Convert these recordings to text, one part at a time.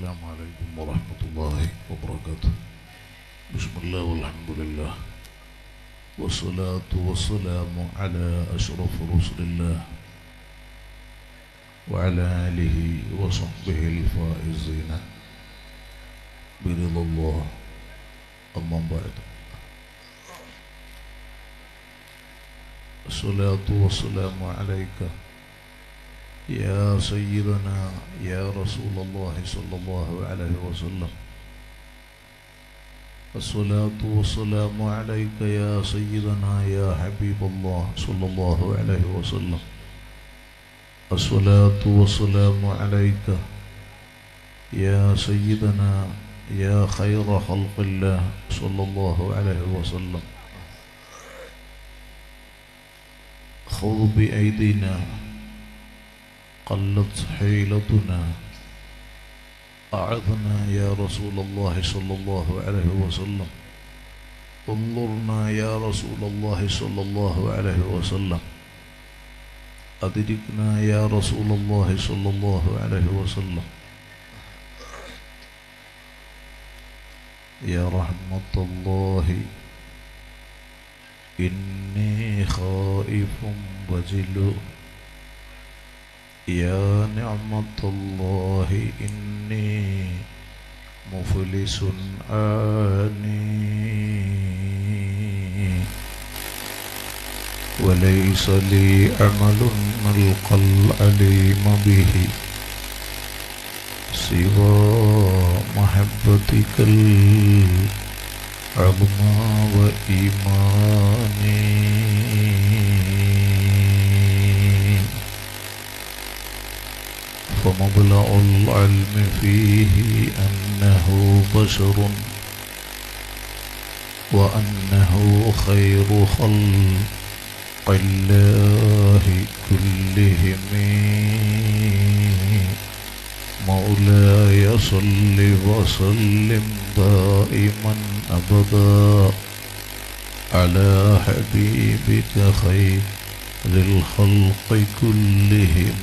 السلام عليكم ورحمة الله وبركاته بسم الله والحمد لله والصلاة والسلام على أشرف رسل الله وعلى آله وصحبه الفائزين برضا الله أما بعد الصلاة والسلام عليك يا سيدنا يا رسول الله صلى الله عليه وسلم الصلاة والسلام عليك يا سيدنا يا حبيب الله صلى الله عليه وسلم الصلاة والسلام عليك يا سيدنا يا خير خلق الله صلى الله عليه وسلم خذ بأيدينا قلت حيلتنا أعذنا يا رسول الله صلى الله عليه وسلم انظرنا يا رسول الله صلى الله عليه وسلم أدركنا يا رسول الله صلى الله عليه وسلم يا رحمة الله إني خائف وجل يا نعمة الله إني مفلس آني وليس لي عمل نلقى العليم به سوى محبتك العظمى وإيماني فمبلغ العلم فيه أنه بشر وأنه خير خلق الله كلهم مولاي صل وسلم دائما أبدا على حبيبك خير للخلق كلهم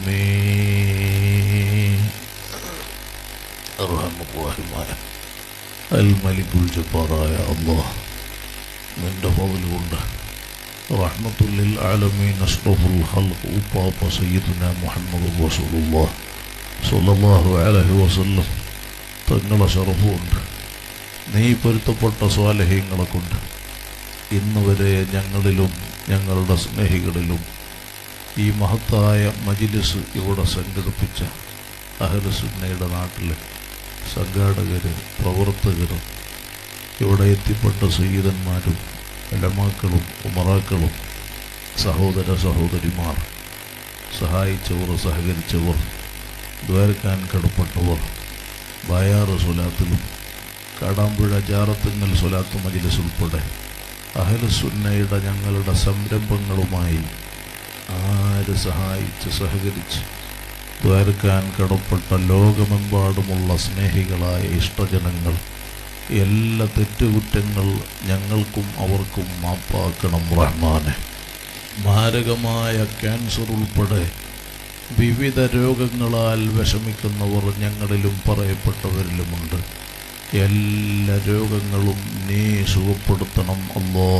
أرحم الراحمين الملك الجبار يا الله من فضل കൊണ്ട് رحمة للعالمين أشرف الخلق وبابا سيدنا محمد رسول الله صلى الله عليه وسلم തങ്ങളെ ഷറഫുണ്ട് നീ പൊരുത്തപ്പെട്ട സ്വാലഹ്യങ്ങളെ കൊണ്ട് ഇന്ന് വരെ ഞങ്ങളിലും ഞങ്ങളുടെ സ്നേഹികളിലും ഈ മഹത്തായ മജിലിസ് ഇവിടെ സംഘടിപ്പിച്ച അഹലസുന്നയുടെ നാട്ടിലെ സംഘാടകരും പ്രവർത്തകരും ഇവിടെ എത്തിപ്പെട്ട സയ്യിദന്മാരും എലമാക്കളും ഉമറാക്കളും സഹോദര സഹോദരിമാർ സഹായിച്ചവർ സഹകരിച്ചവർ ദ്വാരക്കാൻ കടപ്പെട്ടവർ ബായാറ് സ്വലാത്തിലും കാടാമ്പുഴ ജാറത്തുങ്ങൽ സ്വലാത്ത് മജിലിസ് ഉൾപ്പെടെ അഹലസുന്നയുടെ ഞങ്ങളുടെ സംരംഭങ്ങളുമായി ആര് സഹായിച്ച് സഹകരിച്ച് ദ്വാരക്കാൻ കടപ്പെട്ട ലോകമെമ്പാടുമുള്ള സ്നേഹികളായ ഇഷ്ടജനങ്ങൾ എല്ലാ തെറ്റുകുറ്റങ്ങൾ ഞങ്ങൾക്കും അവർക്കും മാപ്പാക്കണം റഹ്മാനെ മാരകമായ ക്യാൻസർ ഉൾപ്പെടെ വിവിധ രോഗങ്ങളാൽ വിഷമിക്കുന്നവർ ഞങ്ങളിലും പറയപ്പെട്ടവരിലുമുണ്ട് എല്ലാ രോഗങ്ങളും നീ സുഖപ്പെടുത്തണം അല്ലോ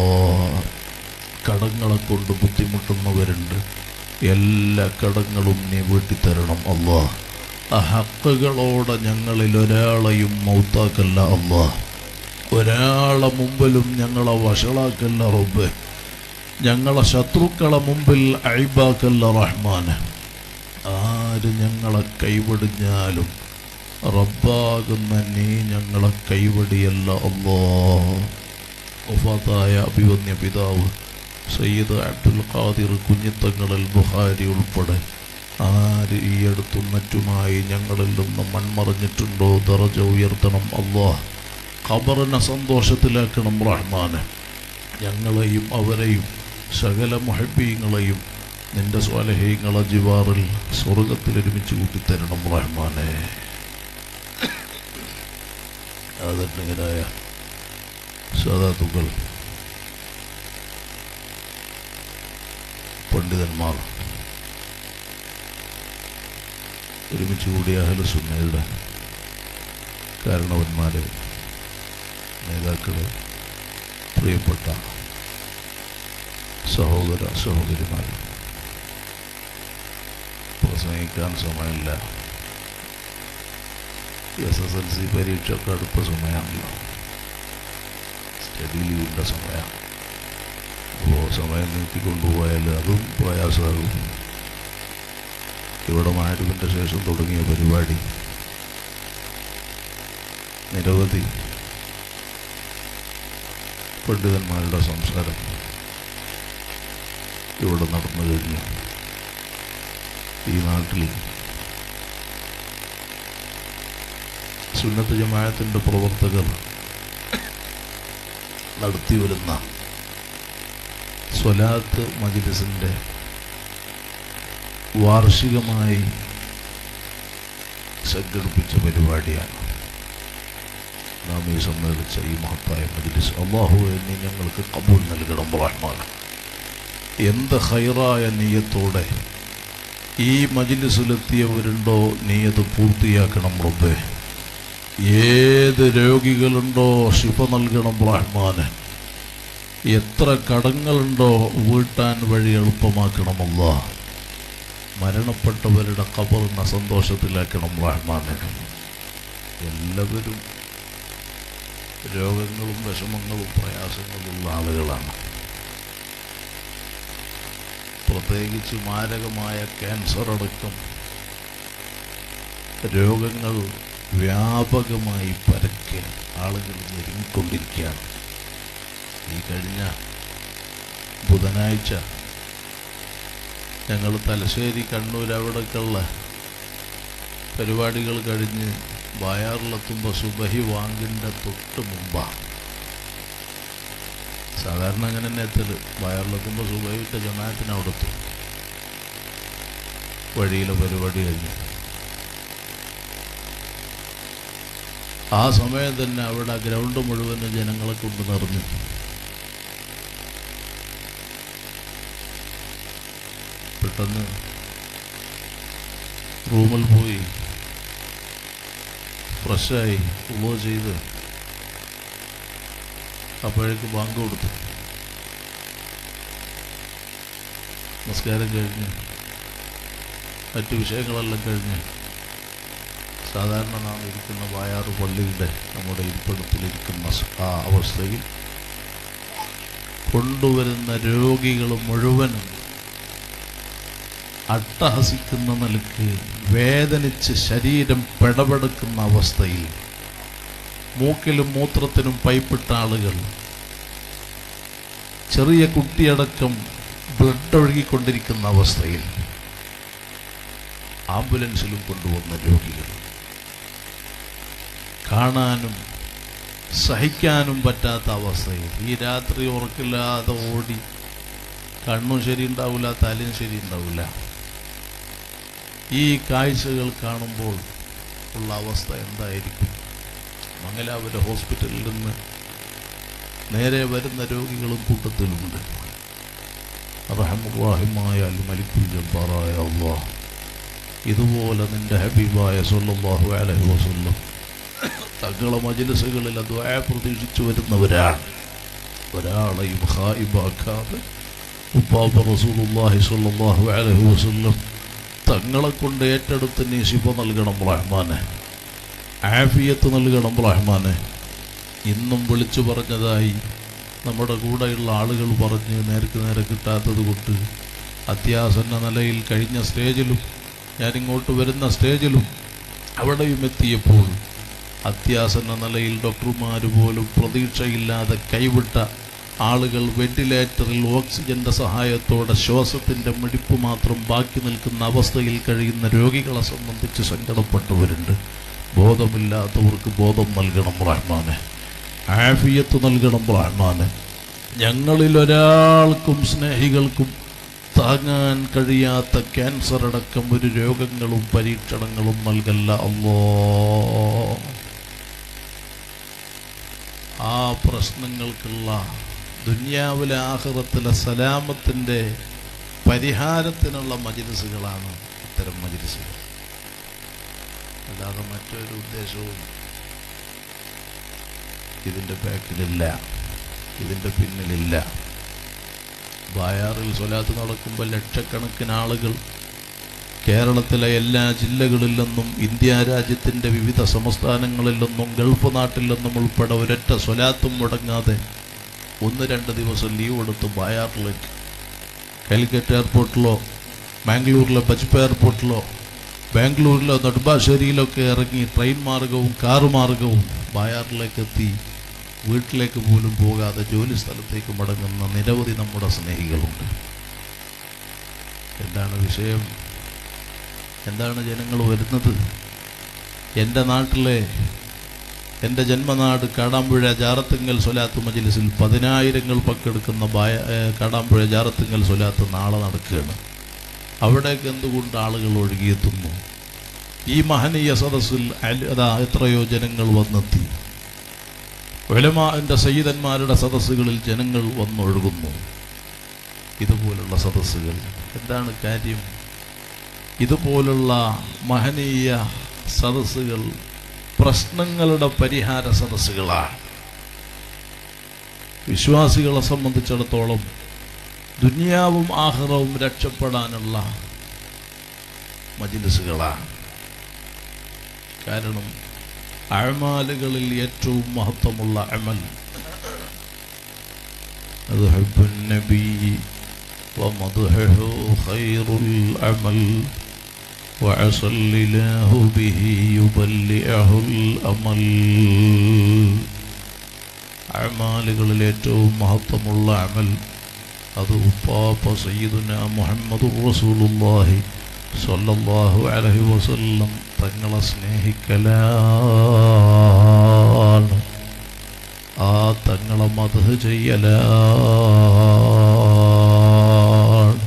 കടങ്ങളെ കൊണ്ട് ബുദ്ധിമുട്ടുന്നവരുണ്ട് എല്ലാ കടങ്ങളും നീ വീട്ടിത്തരണം അല്ലോ ആ ഹക്കുകളോടെ ഞങ്ങളിൽ ഒരാളെയും മൗത്താക്കല്ല അല്ലോ ഒരാളെ മുമ്പിലും ഞങ്ങളെ വഷളാക്കല്ല റബ്ബ് ഞങ്ങളെ ശത്രുക്കളെ മുമ്പിൽ അഴിബാക്കല്ല റഹ്മാന് ആര് ഞങ്ങളെ കൈവിടിഞ്ഞാലും റബ്ബാകുന്ന നീ ഞങ്ങളെ കൈവടിയല്ല അല്ലോ ഒഫാത്തായ അഭിവന്യ പിതാവ് സയ്യിദ് അബ്ദുൽ ഖാദിർ കുഞ്ഞിത്തങ്ങളിൽ ബുഹാരി ഉൾപ്പെടെ ആര് ഈ അടുത്തും മറ്റുമായി ഞങ്ങളിൽ നിന്ന് മൺമറഞ്ഞിട്ടുണ്ടോ ദറജ ഉയർത്തണം അല്ലോ ഖബറിനെ സന്തോഷത്തിലാക്കണം റഹ്മാന് ഞങ്ങളെയും അവരെയും സകല മൊഹബീങ്ങളെയും നിന്റെ സ്വാലഹീങ്ങളെ ജിവാറിൽ സ്വർഗത്തിൽ ഒരുമിച്ച് കൂട്ടിത്തരണം റഹ്മാനെ ആദരണീയരായ സാധാത്തുക്കൾ പണ്ഡിതന്മാർ ഒരുമിച്ച് കൂടിയ അഹലസുന്നയുടെ കാരണവന്മാർ നേതാക്കൾ പ്രിയപ്പെട്ട സഹോദര സഹോദരിമാർ പ്രസംഗിക്കാൻ സമയമില്ല എസ് എസ് എൽ സി പരീക്ഷയൊക്കെ അടുത്ത സമയമാണല്ലോ സ്റ്റഡി ലീവിൻ്റെ സമയമാണ് അപ്പോൾ സമയം നീട്ടിക്കൊണ്ടുപോയാൽ അതും പ്രയാസമാകും ഇവിടെ മാരുവിൻ്റെ ശേഷം തുടങ്ങിയ പരിപാടി നിരവധി പണ്ഡിതന്മാരുടെ സംസാരം ഇവിടെ നടന്നു കഴിഞ്ഞു ഈ നാട്ടിൽ സുന്നത്ത് ജമാഅത്തിൻ്റെ പ്രവർത്തകർ നടത്തി വരുന്ന സ്വലാത്ത് മജിലിസിൻ്റെ വാർഷികമായി സംഘടിപ്പിച്ച പരിപാടിയാണ് നാം ഈ സമ്മേളിച്ച ഈ മഹത്തായ മജിലിസ് അള്ളാഹു എന്നീ ഞങ്ങൾക്ക് കബൂൽ നൽകണം റഹ്മാൻ എന്ത് ഹൈറായ നീയത്തോടെ ഈ മജിലിസിലെത്തിയവരുണ്ടോ നീയത് പൂർത്തിയാക്കണം റബ്ബേ ഏത് രോഗികളുണ്ടോ ശിഫ നൽകണം റഹ്മാന് എത്ര കടങ്ങളുണ്ടോ വീട്ടാൻ വഴി എളുപ്പമാക്കണമല്ല മരണപ്പെട്ടവരുടെ കബറിനെ സന്തോഷത്തിലാക്കണം റഹ്മാന് എല്ലാവരും രോഗങ്ങളും വിഷമങ്ങളും പ്രയാസങ്ങളുള്ള ആളുകളാണ് പ്രത്യേകിച്ച് മാരകമായ ക്യാൻസർ അടക്കം രോഗങ്ങൾ വ്യാപകമായി പരക്കെ ആളുകൾ ഞെരുങ്ങിക്കൊണ്ടിരിക്കുകയാണ് ഈ കഴിഞ്ഞ ബുധനാഴ്ച ഞങ്ങൾ തലശ്ശേരി കണ്ണൂർ അവിടേക്കുള്ള പരിപാടികൾ കഴിഞ്ഞ് ബായാറിലെത്തുമ്പോൾ സുബഹി വാങ്ങിൻ്റെ തൊട്ട് മുമ്പാണ് സാധാരണ അങ്ങനെ തന്നെ എത്തല് ബായാറിലെത്തുമ്പോൾ സുബഹിത്തെ ജമാഅത്തിന് അവിടെ എത്തും വഴിയിലെ പരിപാടി കഴിഞ്ഞു ആ സമയം തന്നെ അവിടെ ഗ്രൗണ്ട് മുഴുവനും ജനങ്ങളെ കൊണ്ട് നിറഞ്ഞു പെട്ടെന്ന് റൂമിൽ പോയി ഫ്രഷായി ഉള്ളോ ചെയ്ത് അപ്പോഴേക്ക് ബാങ്ക് കൊടുത്തു നമസ്കാരം കഴിഞ്ഞ് മറ്റു വിഷയങ്ങളെല്ലാം കഴിഞ്ഞ് സാധാരണ നാം ഇരിക്കുന്ന വായാറ് പള്ളിയുടെ നമ്മുടെ ഇരിപ്പിടത്തിലിരിക്കുന്ന സ- ആ അവസ്ഥയിൽ കൊണ്ടുവരുന്ന രോഗികൾ മുഴുവനും അട്ടഹസിക്കുന്ന നിലക്ക് വേദനിച്ച് ശരീരം പിടപെടുക്കുന്ന അവസ്ഥയിൽ മൂക്കിലും മൂത്രത്തിനും പൈപ്പിട്ട ആളുകൾ ചെറിയ കുട്ടിയടക്കം ബ്ലഡ് ഒഴുകിക്കൊണ്ടിരിക്കുന്ന അവസ്ഥയിൽ ആംബുലൻസിലും കൊണ്ടുവന്ന രോഗികൾ കാണാനും സഹിക്കാനും പറ്റാത്ത അവസ്ഥയിൽ ഈ രാത്രി ഉറക്കില്ലാതെ ഓടി കണ്ണും ശരി ഉണ്ടാവില്ല തലയും ശരി ഉണ്ടാവില്ല ഈ കാഴ്ചകൾ കാണുമ്പോൾ ഉള്ള അവസ്ഥ എന്തായിരിക്കും മംഗലാപുര ഹോസ്പിറ്റലിൽ നിന്ന് നേരെ വരുന്ന രോഗികളും കൂട്ടത്തിലുണ്ട് റഹമുറാഹിമായ അൽ മലിക്കുൽ ജബ്ബാറായ അള്ളാഹ് ഇതുപോലെ നിന്റെ ഹബീബായ സല്ലല്ലാഹു അലൈഹി വസല്ലം തങ്ങളെ മജ്ലിസുകളിൽ ദ്വായ പ്രതീക്ഷിച്ചു വരുന്നവരാണ് ഒരാളെയും ഹായിബാക്കാതെ ഉപ്പാപ്പ റസൂലുള്ളാഹി സ്വല്ലല്ലാഹു അലൈഹി വസല്ലം തങ്ങളെ കൊണ്ട് ഏറ്റെടുത്ത് നീ ശിഫ നൽകണം റഹ്മാനെ ആഫിയത്ത് നൽകണം റഹ്മാനെ ഇന്നും വിളിച്ചു പറഞ്ഞതായി നമ്മുടെ കൂടെയുള്ള ആളുകൾ പറഞ്ഞ് നേർക്ക് നേരെ കിട്ടാത്തത് കൊണ്ട് അത്യാസന്ന നിലയിൽ കഴിഞ്ഞ സ്റ്റേജിലും ഞാനിങ്ങോട്ട് വരുന്ന സ്റ്റേജിലും അവിടെയും എത്തിയപ്പോൾ അത്യാസന്ന നിലയിൽ ഡോക്ടർമാർ പോലും പ്രതീക്ഷയില്ലാതെ കൈവിട്ട ആളുകൾ വെന്റിലേറ്ററിൽ ഓക്സിജന്റെ സഹായത്തോടെ ശ്വാസത്തിന്റെ മിടിപ്പ് മാത്രം ബാക്കി നിൽക്കുന്ന അവസ്ഥയിൽ കഴിയുന്ന രോഗികളെ സംബന്ധിച്ച് സങ്കടപ്പെട്ടവരുണ്ട് ബോധമില്ലാത്തവർക്ക് ബോധം നൽകണം റഹ്മാനെ ആഫിയത്ത് നൽകണം റഹ്മാനെ ഞങ്ങളിൽ ഒരാൾക്കും സ്നേഹികൾക്കും താങ്ങാൻ കഴിയാത്ത ക്യാൻസർ അടക്കം ഒരു രോഗങ്ങളും പരീക്ഷണങ്ങളും നൽകല്ല അല്ലോ ആ പ്രശ്നങ്ങൾക്കുള്ള ദുന്യാവിലെ ആഹ്റത്തിലെ സലാമത്തിൻ്റെ പരിഹാരത്തിനുള്ള മജിലിസുകളാണ് ഇത്തരം മജിലിസുകൾ അല്ലാതെ മറ്റൊരു ഉദ്ദേശവും ഇതിൻ്റെ ബാക്കിലില്ല ഇതിൻ്റെ പിന്നിലില്ല ബായാറിൽ സ്വലാത്ത് നടക്കുമ്പോൾ ലക്ഷക്കണക്കിന് ആളുകൾ കേരളത്തിലെ എല്ലാ ജില്ലകളിൽ നിന്നും ഇന്ത്യ രാജ്യത്തിൻ്റെ വിവിധ സംസ്ഥാനങ്ങളിൽ നിന്നും ഗൾഫ് നാട്ടിൽ നിന്നും ഉൾപ്പെടെ ഒരൊറ്റ സ്വലാത്തും മുടങ്ങാതെ ഒന്ന് രണ്ട് ദിവസം ലീവ് എടുത്ത് ബായാറിലേക്ക് കാലിക്കറ്റ് എയർപോർട്ടിലോ ബാംഗ്ലൂരിലെ ബജ്പ എയർപോർട്ടിലോ ബാംഗ്ലൂരിലോ നെടുമ്പാശ്ശേരിയിലൊക്കെ ഇറങ്ങി ട്രെയിൻ മാർഗവും കാറ് മാർഗവും ബായാറിലേക്ക് എത്തി വീട്ടിലേക്ക് പോലും പോകാതെ ജോലി സ്ഥലത്തേക്ക് മടങ്ങുന്ന നിരവധി നമ്മുടെ സ്നേഹികളുണ്ട് എന്താണ് വിഷയം എന്താണ് ജനങ്ങൾ വരുന്നത് എൻ്റെ നാട്ടിലെ എൻ്റെ ജന്മനാട് കാടാമ്പുഴ ജാറത്തിങ്കൽ സ്വലാത്ത് മജ്ലിസിൽ പതിനായിരങ്ങൾ പങ്കെടുക്കുന്ന ബായ ഏഹ് കാടാമ്പുഴ ജാറത്തിങ്കൽ സ്വലാത്ത് നാളെ നടക്കുകയാണ് അവിടേക്ക് എന്തുകൊണ്ട് ആളുകൾ ഒഴുകിയെത്തുന്നു ഈ മഹനീയ സദസ്സിൽ അൽ- അതാ എത്രയോ ജനങ്ങൾ വന്നെത്തി ഉലമാന്റെ സയ്യിദന്മാരുടെ സദസ്സുകളിൽ ജനങ്ങൾ വന്നൊഴുകുന്നു ഇതുപോലുള്ള സദസ്സുകൾ എന്താണ് കാര്യം ഇതുപോലുള്ള മഹനീയ സദസ്സുകൾ പ്രശ്നങ്ങളുടെ പരിഹാര സദസ്സുകളാണ് വിശ്വാസികളെ സംബന്ധിച്ചിടത്തോളം ദുനിയാവും ആഹ്റവും രക്ഷപ്പെടാനുള്ള മജിലിസുകളാണ് കാരണം അഴമാലുകളിൽ ഏറ്റവും മഹത്വമുള്ള അമൽ അത് ഹബ്ബുൻ നബി ومدحه خير العمل وعسى الإله به يبلعه الأمل അമാലുകളിൽ ഏറ്റവും മഹത്വമുള്ള അമൽ അത് ഉപ്പാപ്പ സയ്യിദുന മുഹമ്മദ് റസൂലുള്ളാഹി സ്വല്ലല്ലാഹു അലൈഹി വസല്ലം തങ്ങളെ സ്നേഹിക്കലാണ് ആ തങ്ങളെ മധു ചെയ്യലാണ്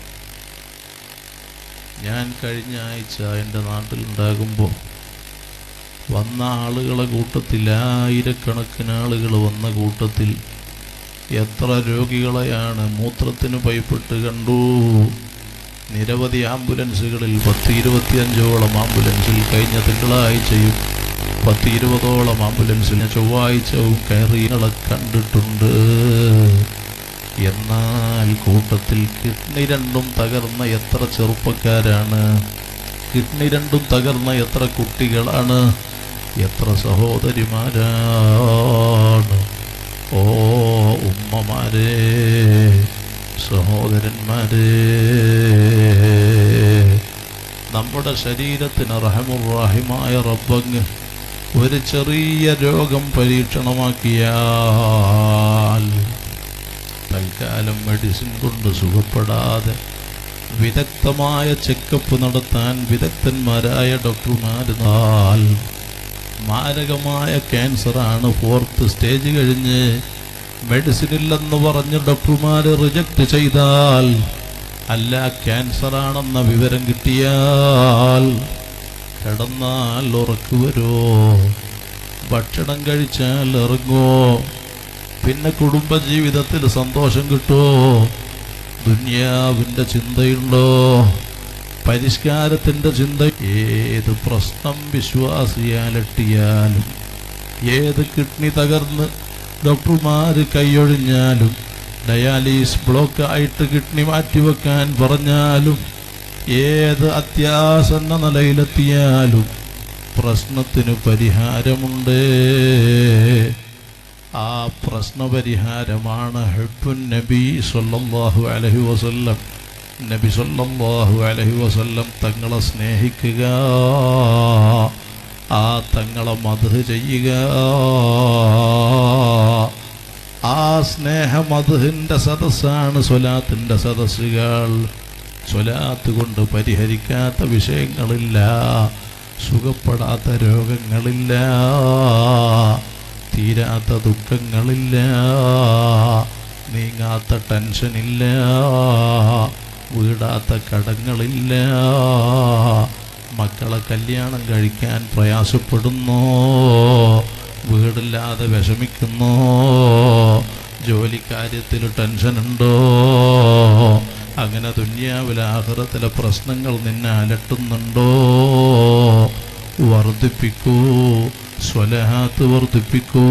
ഞാൻ കഴിഞ്ഞ ആഴ്ച എൻ്റെ നാട്ടിലുണ്ടാകുമ്പോൾ വന്ന ആളുകളെ കൂട്ടത്തിൽ ആയിരക്കണക്കിന് ആളുകൾ വന്ന കൂട്ടത്തിൽ എത്ര രോഗികളെയാണ് മൂത്രത്തിന് പൈപ്പിട്ട് കണ്ടു നിരവധി ആംബുലൻസുകളിൽ പത്ത് ഇരുപത്തിയഞ്ചോളം ആംബുലൻസിൽ കഴിഞ്ഞ തിങ്കളാഴ്ചയും പത്ത് ഇരുപതോളം ആംബുലൻസിൽ ചൊവ്വാഴ്ചവും കയറികളെ കണ്ടിട്ടുണ്ട് എന്നാൽ കൂട്ടത്തിൽ കിഡ്നി രണ്ടും തകർന്ന എത്ര ചെറുപ്പക്കാരാണ് കിഡ്നി രണ്ടും തകർന്ന എത്ര കുട്ടികളാണ് എത്ര സഹോദരിമാരാണ് ഓ ഉമ്മമാരെ സഹോദരന്മാരെ നമ്മുടെ ശരീരത്തിന് റഹമുറാഹിമായ റബ്ബങ്ങ് ഒരു ചെറിയ രോഗം പരീക്ഷണമാക്കിയാൽ തൽക്കാലം മെഡിസിൻ കൊണ്ട് സുഖപ്പെടാതെ വിദഗ്ധമായ ചെക്കപ്പ് നടത്താൻ വിദഗ്ധന്മാരായ ഡോക്ടർമാരുന്നാൽ മാരകമായ ക്യാൻസറാണ് ഫോർത്ത് സ്റ്റേജ് കഴിഞ്ഞ് മെഡിസിൻ ഇല്ലെന്ന് പറഞ്ഞ് ഡോക്ടർമാർ റിജക്റ്റ് ചെയ്താൽ അല്ല ക്യാൻസറാണെന്ന വിവരം കിട്ടിയാൽ കിടന്നാൽ ഉറക്കു വരുമോ ഭക്ഷണം കഴിച്ചാൽ ഇറങ്ങോ പിന്നെ കുടുംബജീവിതത്തിൽ സന്തോഷം കിട്ടുമോ ദുന്യാവിൻ്റെ ചിന്തയുണ്ടോ പരിഷ്കാരത്തിൻ്റെ ചിന്ത ഏത് പ്രശ്നം വിശ്വാസിയാലട്ടിയാലും ഏത് കിഡ്നി തകർന്ന് ഡോക്ടർമാര് കൈയൊഴിഞ്ഞാലും ഡയാലിസ് ബ്ലോക്ക് ആയിട്ട് കിഡ്നി മാറ്റിവെക്കാൻ പറഞ്ഞാലും ഏത് അത്യാസന്ന നിലയിലെത്തിയാലും പ്രശ്നത്തിന് പരിഹാരമുണ്ട് ആ പ്രശ്നപരിഹാരമാണ് ഹെബുൻ നബി സല്ലല്ലാഹു അലൈഹി വസല്ലം നബി സല്ലല്ലാഹു അലൈഹി വസല്ലം തങ്ങളെ സ്നേഹിക്കുക ആ തങ്ങളെ മധു ചെയ്യുക ആ സ്നേഹമധുഹിൻ്റെ സദസ്സാണ് സ്വലാത്തിൻ്റെ സദസ്സുകൾ സ്വലാത്ത് കൊണ്ട് പരിഹരിക്കാത്ത വിഷയങ്ങളില്ല സുഖപ്പെടാത്ത രോഗങ്ങളില്ല തീരാത്ത ദുഃഖങ്ങളില്ല നീങ്ങാത്ത ടെൻഷനില്ല വീടാത്ത കടങ്ങളില്ല മക്കളെ കല്യാണം കഴിക്കാൻ പ്രയാസപ്പെടുന്നു വീടില്ലാതെ വിഷമിക്കുന്നു ജോലിക്കാര്യത്തിൽ ടെൻഷനുണ്ടോ അങ്ങനെ ദുന്യാവിലെ ആഹ്റത്തിലെ പ്രശ്നങ്ങൾ നിന്നെ അലട്ടുന്നുണ്ടോ വർദ്ധിപ്പിക്കൂ സ്വലഹാത്ത് വർദ്ധിപ്പിക്കൂ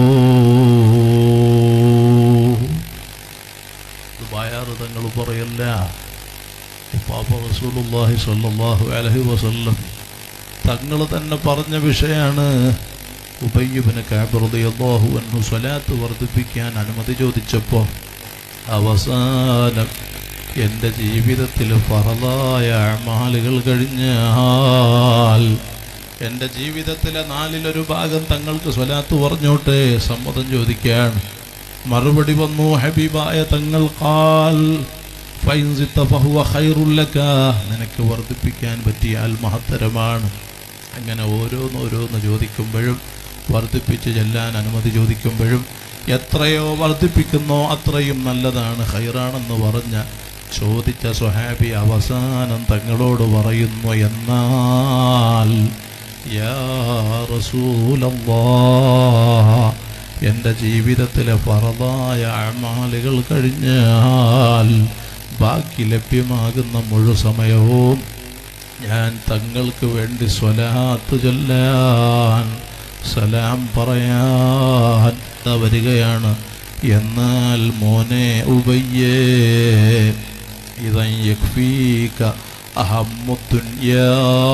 ഇത് ബായാറ് തങ്ങൾ പറയല്ല പാപ്പ റസൂലുള്ളാഹി സ്വല്ലല്ലാഹു അലൈഹി വസല്ലം തങ്ങൾ തന്നെ പറഞ്ഞ വിഷയാണ് ഉബയ്യബിന് കാബിറതിയല്ലാഹു അൻഹു സ്വലാത്ത് വർദ്ധിപ്പിക്കാൻ അനുമതി ചോദിച്ചപ്പോൾ അവസാനം എൻ്റെ ജീവിതത്തിൽ ഫറലായ അമാലുകൾ കഴിഞ്ഞാൽ എൻ്റെ ജീവിതത്തിലെ നാലിലൊരു ഭാഗം തങ്ങൾക്ക് സ്വലാത്ത് പറഞ്ഞോട്ടെ സമ്മതം ചോദിക്കാൻ മറുപടി വന്നു ഹബീബായ തങ്ങൾ കാൽ ഫൈൻസിത്ത ഫഹുവ ഖൈറുല്ലക നിനക്ക് വർദ്ധിപ്പിക്കാൻ പറ്റിയാൽ മഹത്തരമാണ് അങ്ങനെ ഓരോന്ന് ഓരോന്ന് ചോദിക്കുമ്പോഴും വർദ്ധിപ്പിച്ച് ചെല്ലാൻ അനുമതി ചോദിക്കുമ്പോഴും എത്രയോ വർദ്ധിപ്പിക്കുന്നോ അത്രയും നല്ലതാണ് ഖൈറാണെന്ന് പറഞ്ഞ ചോദിച്ച സ്വഹാബി അവസാനം തങ്ങളോട് പറയുന്നു എന്നാൽ യാ റസൂലല്ലാ എൻ്റെ ജീവിതത്തിലെ ഫറദായ അമാലുകൾ കഴിഞ്ഞാൽ ബാക്കി ലഭ്യമാകുന്ന മുഴു സമയവും ഞാൻ തങ്ങൾക്ക് വേണ്ടി സ്വലാത്ത് ചൊല്ലാൻ സലാം പറയാൻ ദാ വരികയാണ് എന്നാൽ മോനെ ഉബയ്യേ ഇതൻ യക്ഫീക അഹമ്മുദ്ദുന്യാ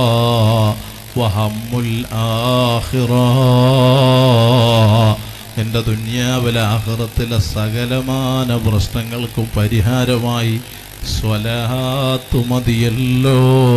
വഹമ്മുൽ ആഖിറ എൻ്റെ ദുന്യാവിലെ ആഹ്റത്തിലെ സകലമാന പ്രശ്നങ്ങൾക്കും പരിഹാരമായി സ്വലാത്തു മതിയല്ലോ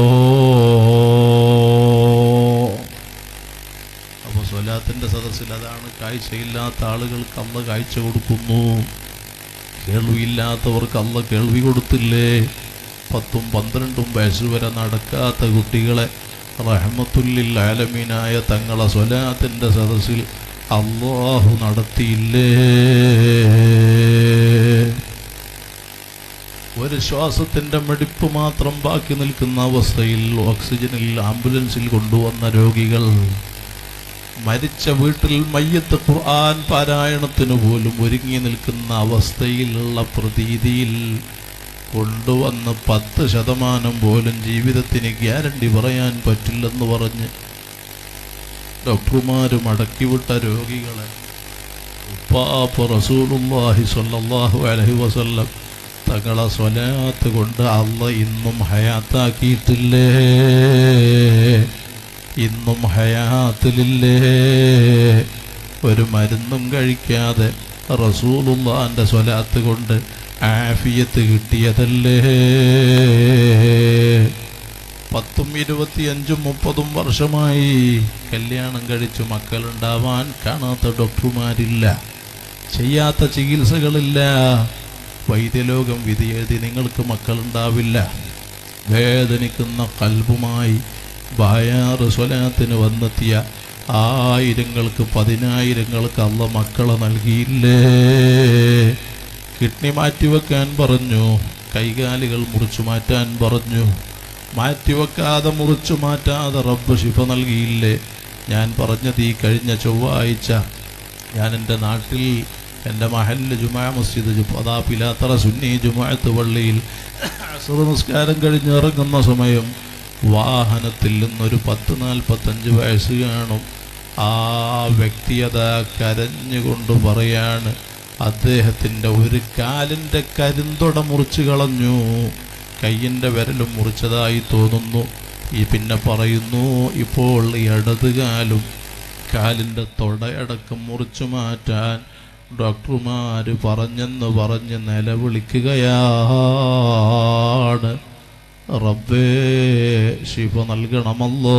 അപ്പോൾ സ്വലാത്തിൻ്റെ സദസ്സിൽ അതാണ് കാഴ്ചയില്ലാത്ത ആളുകൾക്ക് അള്ള കാഴ്ച കൊടുക്കുന്നു കേൾവിയില്ലാത്തവർക്ക് അള്ള കേൾവി കൊടുത്തില്ലേ പത്തും പന്ത്രണ്ടും വയസ്സ് വരെ നടക്കാത്ത കുട്ടികളെ റഹ്മത്തുല്ലിൽ ആലമീനായ തങ്ങളെ സ്വലാത്തിൻ്റെ സദസ്സിൽ അള്ളാഹു നടത്തിയില്ലേ ഒരു ശ്വാസത്തിന്റെ മെടിപ്പ് മാത്രം ബാക്കി നിൽക്കുന്ന അവസ്ഥയിൽ ഓക്സിജനിൽ ആംബുലൻസിൽ കൊണ്ടുവന്ന രോഗികൾ മരിച്ച വീട്ടിൽ മയ്യത്ത് ഖുർആൻ പാരായണത്തിന് പോലും ഒരുങ്ങി നിൽക്കുന്ന അവസ്ഥയിലുള്ള പ്രതീതിയിൽ കൊണ്ടുവന്ന് പത്ത് ശതമാനം പോലും ജീവിതത്തിന് ഗ്യാരണ്ടി പറയാൻ പറ്റില്ലെന്ന് പറഞ്ഞ് ഡോക്ടർമാരും അടക്കിവിട്ട രോഗികളെ ഉപ്പാപ്പ റസൂലുള്ളാഹി സ്വല്ലല്ലാഹു അലൈഹി വസല്ലം തങ്ങളെ സ്വലാത്ത് കൊണ്ട് അള്ള ഇന്നും ഹയാത്താക്കിയിട്ടില്ലേ ഇന്നും ഹയാത്തിലില്ലേ ഒരു മരുന്നും കഴിക്കാതെ റസൂലുള്ളാന്റെ സ്വലാത്ത് കൊണ്ട് ആഫിയത്ത് കിട്ടിയതല്ലേ പത്തും ഇരുപത്തിയഞ്ചും മുപ്പതും വർഷമായി കല്യാണം കഴിച്ചു മക്കളുണ്ടാവാൻ കാണാത്ത ഡോക്ടർമാരില്ല ചെയ്യാത്ത ചികിത്സകളില്ല വൈദ്യലോകം വിധി എഴുതി നിങ്ങൾക്ക് മക്കളുണ്ടാവില്ല വേദനിക്കുന്ന കൽബുമായി ബായാറ് സ്വലാത്തിന് വന്നെത്തിയ ആയിരങ്ങൾക്ക് പതിനായിരങ്ങൾക്ക് അല്ല മക്കളെ നൽകിയില്ലേ കിഡ്നി മാറ്റിവെക്കാൻ പറഞ്ഞു കൈകാലുകൾ മുറിച്ചു മാറ്റാൻ പറഞ്ഞു മാറ്റിവെക്കാതെ മുറിച്ചു മാറ്റാതെ റബ്ബ് ശിഫ നൽകിയില്ലേ ഞാൻ പറഞ്ഞത് ഈ കഴിഞ്ഞ ചൊവ്വാഴ്ച ഞാൻ എൻ്റെ നാട്ടിൽ എൻ്റെ മഹല്ല് ജുമാ മസ്ജിദ് ജു- അതാ പിലാത്തറ സുന്നി ജുമാഅത്ത് പള്ളിയിൽ അസ്ർ നിസ്കാരം കഴിഞ്ഞ് ഇറങ്ങുന്ന സമയം വാഹനത്തിൽ നിന്നൊരു പത്ത് നാൽപ്പത്തഞ്ച് വയസ്സ് കാണും ആ വ്യക്തിയത കരഞ്ഞുകൊണ്ട് പറയാണ് അദ്ദേഹത്തിൻ്റെ ഒരു കാലിൻ്റെ കരിന്തൊട മുറിച്ച് കളഞ്ഞു കയ്യിൻ്റെ വിരലും മുറിച്ചതായി തോന്നുന്നു ഈ പിന്നെ പറയുന്നു ഇപ്പോൾ ഇടതുകാലും കാലിൻ്റെ തൊടയടക്കം മുറിച്ചു മാറ്റാൻ ഡോക്ടർമാർ പറഞ്ഞെന്ന് പറഞ്ഞ് നിലവിളിക്കുകയാണ് റബ്ബേ ശിഫ നൽകണമല്ലോ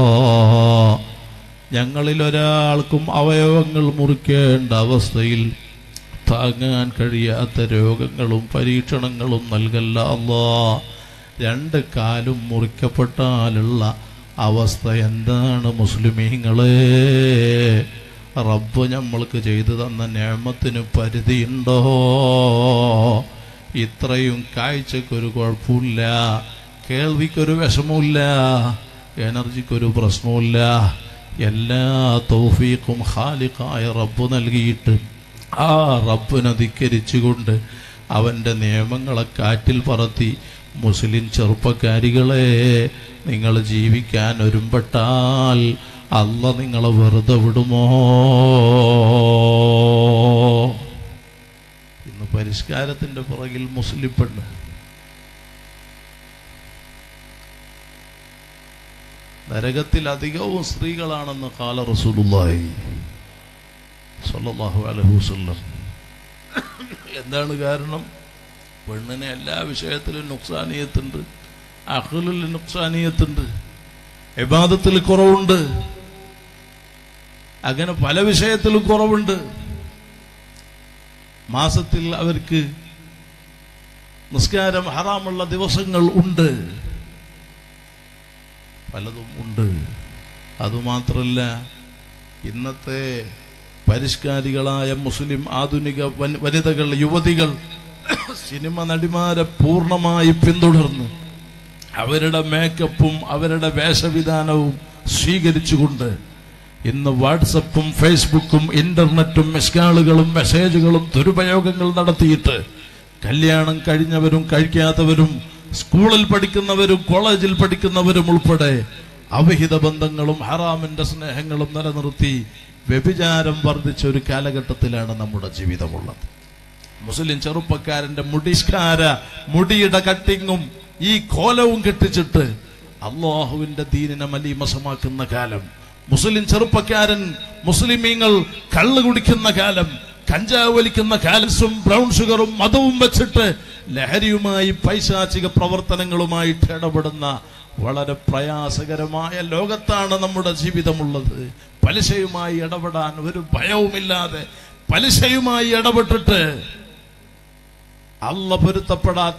ഞങ്ങളിൽ ഒരാൾക്കും അവയവങ്ങൾ മുറിക്കേണ്ട അവസ്ഥയിൽ താങ്ങാൻ കഴിയാത്ത രോഗങ്ങളും പരീക്ഷണങ്ങളും നൽകല്ല അല്ലാ രണ്ട് കാലും മുറിക്കപ്പെട്ടാലുള്ള അവസ്ഥ എന്താണ് മുസ്ലിമീങ്ങളെ റബ്ബ് നമ്മൾക്ക് ചെയ്തു തന്ന നേമത്തിന് പരിധിയുണ്ടോ ഇത്രയും കാഴ്ചക്കൊരു കുഴപ്പമില്ല കേൾവിക്കൊരു വിഷമമില്ല എനർജിക്കൊരു പ്രശ്നവുമില്ല എല്ലാ തൗഫീഖും ഖാലിഖായ റബ്ബ് നൽകിയിട്ട് ആ റബ്ബിനെ ധിക്കരിച്ചുകൊണ്ട് അവൻ്റെ നിയമങ്ങളെ കാറ്റിൽ പറത്തി മുസ്ലിം ചെറുപ്പക്കാരികളെ നിങ്ങൾ ജീവിക്കാൻ ഒരുമ്പെട്ടാൽ അല്ല നിങ്ങളെ വെറുതെ വിടുമോ ഇന്ന് പരിഷ്കാരത്തിന്റെ പുറകിൽ മുസ്ലിം പെണ്ണ് നരകത്തിൽ അധികവും സ്ത്രീകളാണെന്ന് കാല റസൂലുള്ളാഹി സല്ലല്ലാഹു അലൈഹി വസല്ലം എന്താണ് കാരണം പെണ്ണിന് എല്ലാ വിഷയത്തിലും നുക്സാനീയത്തുണ്ട് അഖിലിൽ നുക്സാനീയത്തുണ്ട് ഇബാദത്തിൽ കുറവുണ്ട് അങ്ങനെ പല വിഷയത്തിലും കുറവുണ്ട് മാസത്തിൽ അവർക്ക് നിസ്കാരം ഹറാമുള്ള ദിവസങ്ങൾ ഉണ്ട് പലതും ഉണ്ട് അതുമാത്രല്ല ഇന്നത്തെ പരിഷ്കാരികളായ മുസ്ലിം ആധുനിക വൻ- വനിതകൾ യുവതികൾ സിനിമ നടിമാരെ പൂർണ്ണമായി പിന്തുടർന്ന് അവരുടെ മേക്കപ്പും അവരുടെ വേഷവിധാനവും സ്വീകരിച്ചുകൊണ്ട് ഇന്ന് വാട്സപ്പും ഫേസ്ബുക്കും ഇന്റർനെറ്റും മെസ്കാളുകളും മെസ്സേജുകളും ദുരുപയോഗങ്ങൾ നടത്തിയിട്ട് കല്യാണം കഴിഞ്ഞവരും കഴിക്കാത്തവരും സ്കൂളിൽ പഠിക്കുന്നവരും കോളേജിൽ പഠിക്കുന്നവരും ഉൾപ്പെടെ അവിഹിത ബന്ധങ്ങളും ഹറാമിന്റെ സ്നേഹങ്ങളും നിലനിർത്തി വ്യഭിചാരം വർദ്ധിച്ച ഒരു കാലഘട്ടത്തിലാണ് നമ്മുടെ ജീവിതമുള്ളത് മുസ്ലിം ചെറുപ്പക്കാരന്റെ മുടിസ്കാര മുടിയുടെ കട്ടിങ്ങും ഈ കോലവും കെട്ടിച്ചിട്ട് അള്ളാഹുവിന്റെ ദീനിനെ മലീമസമാക്കുന്ന കാലം മുസ്ലിം ചെറുപ്പക്കാരൻ മുസ്ലിമീങ്ങൾ കള്ള് കുടിക്കുന്ന കാലം കഞ്ചാവ് വലിക്കുന്ന കാലസും ബ്രൗൺ ഷുഗറും മതവും വെച്ചിട്ട് ലഹരിയുമായി പൈശാചിക പ്രവർത്തനങ്ങളുമായിട്ട് ഇടപെടുന്ന വളരെ പ്രയാസകരമായ ലോകത്താണ് നമ്മുടെ ജീവിതമുള്ളത് പലിശയുമായി ഇടപെടാൻ ഒരു ഭയവുമില്ലാതെ പലിശയുമായി ഇടപെട്ടിട്ട് അല്ല പൊരുത്തപ്പെടാത്ത